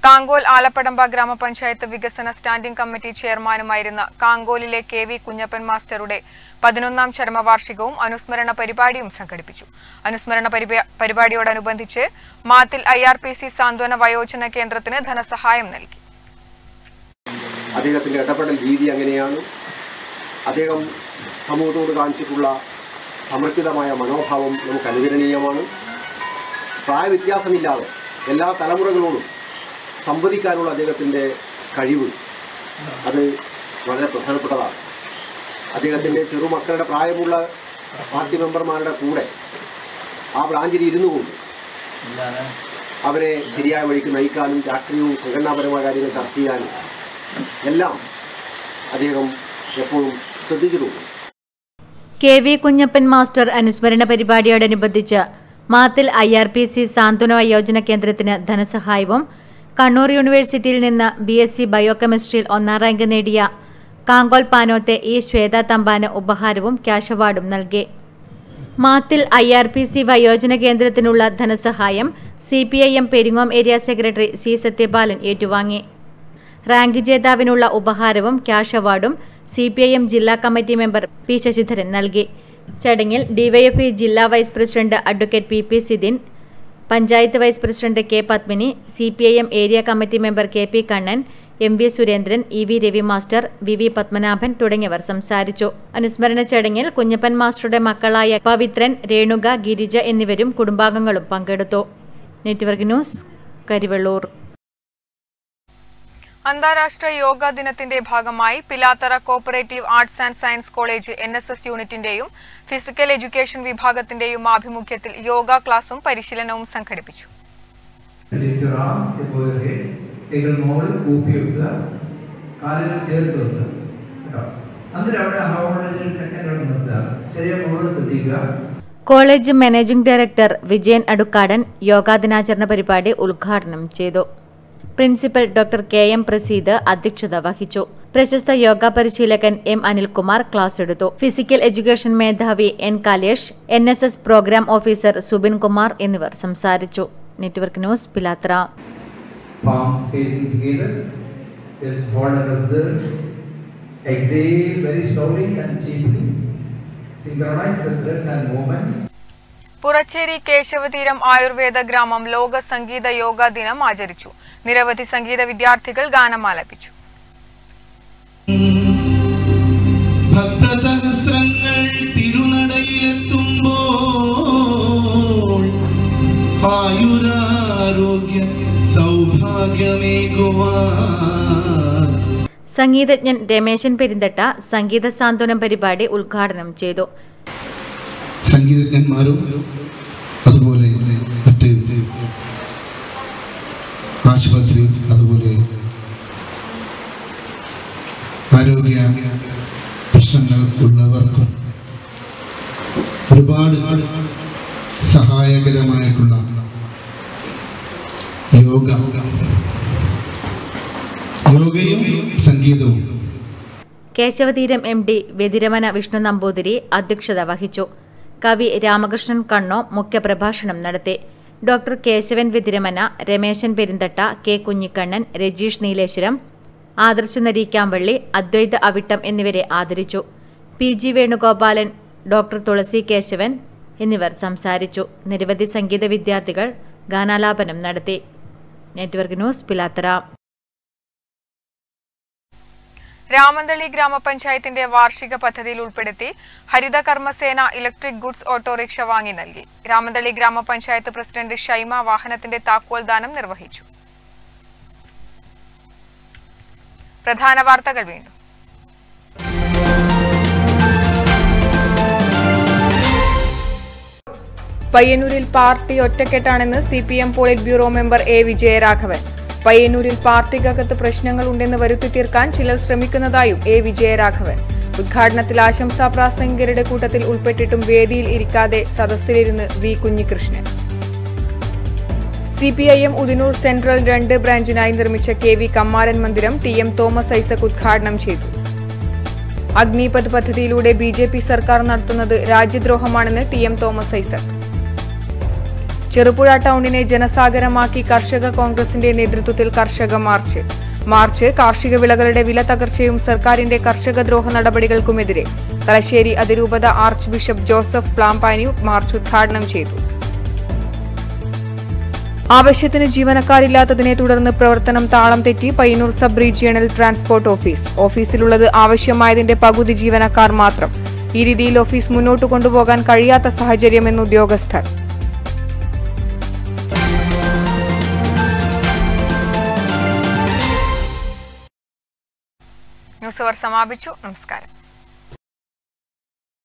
കാങ്കോൽ ആലപ്പടമ്പ ഗ്രാമപഞ്ചായത്ത് വികസന സ്റ്റാൻഡിംഗ് കമ്മിറ്റി ചെയർമാനുമായിരുന്ന കാങ്കോലിലെ കെ വി കുഞ്ഞപ്പൻ മാസ്റ്ററുടെ പതിനൊന്നാം ചരമവാർഷികവും അനുസ്മരണ പരിപാടിയും സംഘടിപ്പിച്ചു അനുസ്മരണ പരിപാ- പരിപാടിയോടനുബന്ധിച്ച് Mathil I R P C സാന്ത്വന വയോജന കേന്ദ്രത്തിന് ധനസഹായം നൽകി അദ്ദേഹത്തിൻ്റെ ഇടപെടൽ രീതി അങ്ങനെയാണ് അദ്ദേഹം സമൂഹത്തോട് കാണിച്ചിട്ടുള്ള സമർപ്പിതമായ മനോഭാവം നമുക്ക് അനുകരണീയമാണ് പ്രായവ്യത്യാസമില്ലാതെ എല്ലാ തലമുറകളോടും സംവദിക്കാനുള്ള അദ്ദേഹത്തിൻ്റെ കഴിവ് അത് വളരെ പ്രധാനപ്പെട്ടതാണ് അദ്ദേഹത്തിൻ്റെ ചെറുമക്കളുടെ പ്രായമുള്ള പാർട്ടി മെമ്പർമാരുടെ കൂടെ ആ ബ്രാഞ്ചിൽ ഇരുന്നു കൊണ്ട് അവരെ ശരിയായ വഴിക്ക് നയിക്കാനും രാഷ്ട്രീയവും സംഘടനാപരമായ കാര്യങ്ങൾ ചർച്ച ചെയ്യാനും എല്ലാം അദ്ദേഹം എപ്പോഴും ശ്രദ്ധിച്ചിട്ടുണ്ട് കെ വി കുഞ്ഞപ്പൻ മാസ്റ്റർ അനുസ്മരണ പരിപാടിയോടനുബന്ധിച്ച് Mathil I R P C സാന്ത്വന വയോജന കേന്ദ്രത്തിന് ധനസഹായവും കണ്ണൂർ യൂണിവേഴ്സിറ്റിയിൽ നിന്ന് ബി എസ് സി ബയോകെമിസ്ട്രിയിൽ ഒന്നാം റാങ്ക് നേടിയ കാങ്കോൽ പാനോത്തെ ഇ ശ്വേത തമ്പാന് ഉപഹാരവും ക്യാഷ് അവാർഡും നൽകി Mathil I R P C വയോജന കേന്ദ്രത്തിനുള്ള ധനസഹായം C P I M Peringome area secretary C Sathyapalan ഏറ്റുവാങ്ങി റാങ്ക് ജേതാവിനുള്ള ഉപഹാരവും ക്യാഷ് അവാർഡും സി പി ഐ എം ജില്ലാ കമ്മിറ്റി മെമ്പർ പി ശശിധരൻ നൽകി ചടങ്ങിൽ ഡിവൈഎഫ്ഐ ജില്ലാ vice president advocate P P Sidin panchayat vice president K Padmini C P I M area committee member K P Kannan M V Surendran E V Ravi master V V Padmanabhan തുടങ്ങിയവർ സംസാരിച്ചു അനുസ്മരണ ചടങ്ങിൽ കുഞ്ഞപ്പൻ മാസ്റ്ററുടെ മക്കളായ പവിത്രൻ രേണുക ഗിരിജ എന്നിവരും കുടുംബാംഗങ്ങളും പങ്കെടുത്തു നെറ്റ്വർക്ക് ന്യൂസ് കരിവെള്ളൂർ അന്താരാഷ്ട്ര യോഗ ദിനത്തിന്റെ ഭാഗമായി Pilathara cooperative arts and science college N S S യൂണിറ്റിന്റെയും ഫിസിക്കൽ എഡ്യൂക്കേഷൻ വിഭാഗത്തിന്റെയും ആഭിമുഖ്യത്തിൽ യോഗ ക്ലാസും പരിശീലനവും സംഘടിപ്പിച്ചു Lift your arms above your head. കൈകൾ മുകളിൽ കൂപ്പി വെക്കുക കാലുകൾ ചേർത്ത് വെക്കുക കേട്ടോ അന്നേരം അവിടെ ഹോമോളജി സെക്കൻഡ് അവിടെ നിർത്തുക ശരീരം മുഴുവൻ ശ്രദ്ധിക്കുക college managing director Vijayan Adukkadan yoga ദിനാചരണ പരിപാടി ഉദ്ഘാടനം ചെയ്തു principal doctor K M Praseed അധ്യക്ഷത വഹിച്ചു പ്രശസ്ത യോഗ പരിശീലകൻ എം അനിൽകുമാർ ക്ലാസ് എടുത്തു ഫിസിക്കൽ എഡ്യൂക്കേഷൻ മേധാവി N Kalesh N S S program officer Subin Kumar എന്നിവർ സംസാരിച്ചു network news Pilathara palms facing together. Just hold and observe. Exhale very slowly and cheaply. Synchronize the breath and movements. Purachery Keshavatheeram Ayurveda ഗ്രാമം ലോക സംഗീത യോഗ ദിനം ആചരിച്ചു നിരവധി സംഗീത വിദ്യാർത്ഥികൾ ഗാനം ആലപിച്ചു ഭക്തസഹസ്രങ്ങൾ തിരുനടയിലെത്തുമ്പോൾ ആയുരാരോഗ്യ സൗഭാഗ്യമേകുവാൻ സംഗീതജ്ഞൻ രമേശൻ പെരിന്തട്ട സംഗീത സാന്ത്വനം പരിപാടി ഉദ്ഘാടനം ചെയ്തു സംഗീതജ്ഞന്മാരും അതുപോലെ മറ്റ് ആശുപത്രി അതുപോലെ ആരോഗ്യ പ്രശ്നങ്ങൾ ഉള്ളവർക്കും ഒരുപാട് സഹായകരമായിട്ടുള്ള യോഗ യോഗയും സംഗീതവും കേശവതീരം എം ഡി വ്യതിരമന വിഷ്ണു നമ്പൂതിരി അധ്യക്ഷത വഹിച്ചു കവി രാമകൃഷ്ണൻ കണ്ണോ മുഖ്യപ്രഭാഷണം നടത്തി ഡോക്ടർ കേശവൻ വ്യതിരമന രമേശൻ പെരിന്തട്ട കെ കുഞ്ഞിക്കണ്ണൻ രജീഷ് നീലേശ്വരം ആദർശ നരീക്കാമ്പള്ളി അദ്വൈത അവിട്ടം എന്നിവരെ ആദരിച്ചു P G Venugopalan doctor Thulasi Keshavan എന്നിവർ സംസാരിച്ചു നിരവധി സംഗീത വിദ്യാർത്ഥികൾ ഗാനാലാപനം നടത്തി നെറ്റ്വർക്ക് ന്യൂസ് പിലാത്തറ രാമന്തളി ഗ്രാമപഞ്ചായത്തിന്റെ വാർഷിക പദ്ധതിയിൽ ഉൾപ്പെടുത്തി Haritha Karmasena electric goods auto rickshaw വാങ്ങി നൽകി രാമന്തളി ഗ്രാമപഞ്ചായത്ത് പ്രസിഡന്റ് ഷൈമ വാഹനത്തിന്റെ താക്കോൽ ദാനം നിർവഹിച്ചു പ്രധാന വാർത്തകൾ വീണ്ടും പയ്യന്നൂരിൽ പാർട്ടി ഒറ്റക്കെട്ടാണെന്ന് C P M polit bureau member A Vijayaraghavan പയ്യന്നൂരിൽ പാർട്ടിക്കകത്ത് പ്രശ്നങ്ങൾ ഉണ്ടെന്ന് വരുത്തി തീർക്കാൻ ചിലർ ശ്രമിക്കുന്നതായും എ വിജയരാഘവൻ ഉദ്ഘാടനത്തിൽ ആശംസാ പ്രാസംഗികരുടെ കൂട്ടത്തിൽ ഉൾപ്പെട്ടിട്ടും വേദിയിൽ ഇരിക്കാതെ സദസ്സിലിരുന്ന് V Kunhikrishnan C P I M Udinur central രണ്ട് ബ്രാഞ്ചിനായി നിർമ്മിച്ച കെ വി കമ്മാരൻ മന്ദിരം ടി എം തോമസ് ഐസക് ഉദ്ഘാടനം ചെയ്തു അഗ്നിപഥ് പദ്ധതിയിലൂടെ ബി ജെ പി സർക്കാർ നടത്തുന്നത് രാജ്യദ്രോഹമാണെന്ന് T M Thomas Isaac Cherupuzha ടൗണിനെ ജനസാഗരമാക്കി കർഷക കോൺഗ്രസിന്റെ നേതൃത്വത്തിൽ കർഷക മാർച്ച് മാർച്ച് കാർഷിക വിളകളുടെ വില തകർച്ചയും സർക്കാരിന്റെ കർഷക ദ്രോഹ നടപടികൾക്കുമെതിരെ തലശ്ശേരി അതിരൂപത arch bishop Joseph Plampany march ഉദ്ഘാടനം ചെയ്തു ആവശ്യത്തിന് ജീവനക്കാരില്ലാത്തതിനെ തുടർന്ന് പ്രവർത്തനം താളം തെറ്റി Payyanur sub regional transport office ഓഫീസിലുള്ളത് ആവശ്യമായതിന്റെ പകുതി ജീവനക്കാർ മാത്രം ഈ രീതിയിൽ ഓഫീസ് മുന്നോട്ട് കൊണ്ടുപോകാൻ കഴിയാത്ത സാഹചര്യമെന്ന് ഉദ്യോഗസ്ഥർ ന്യൂസ് അവർ സമാപിച്ചു നമസ്കാരം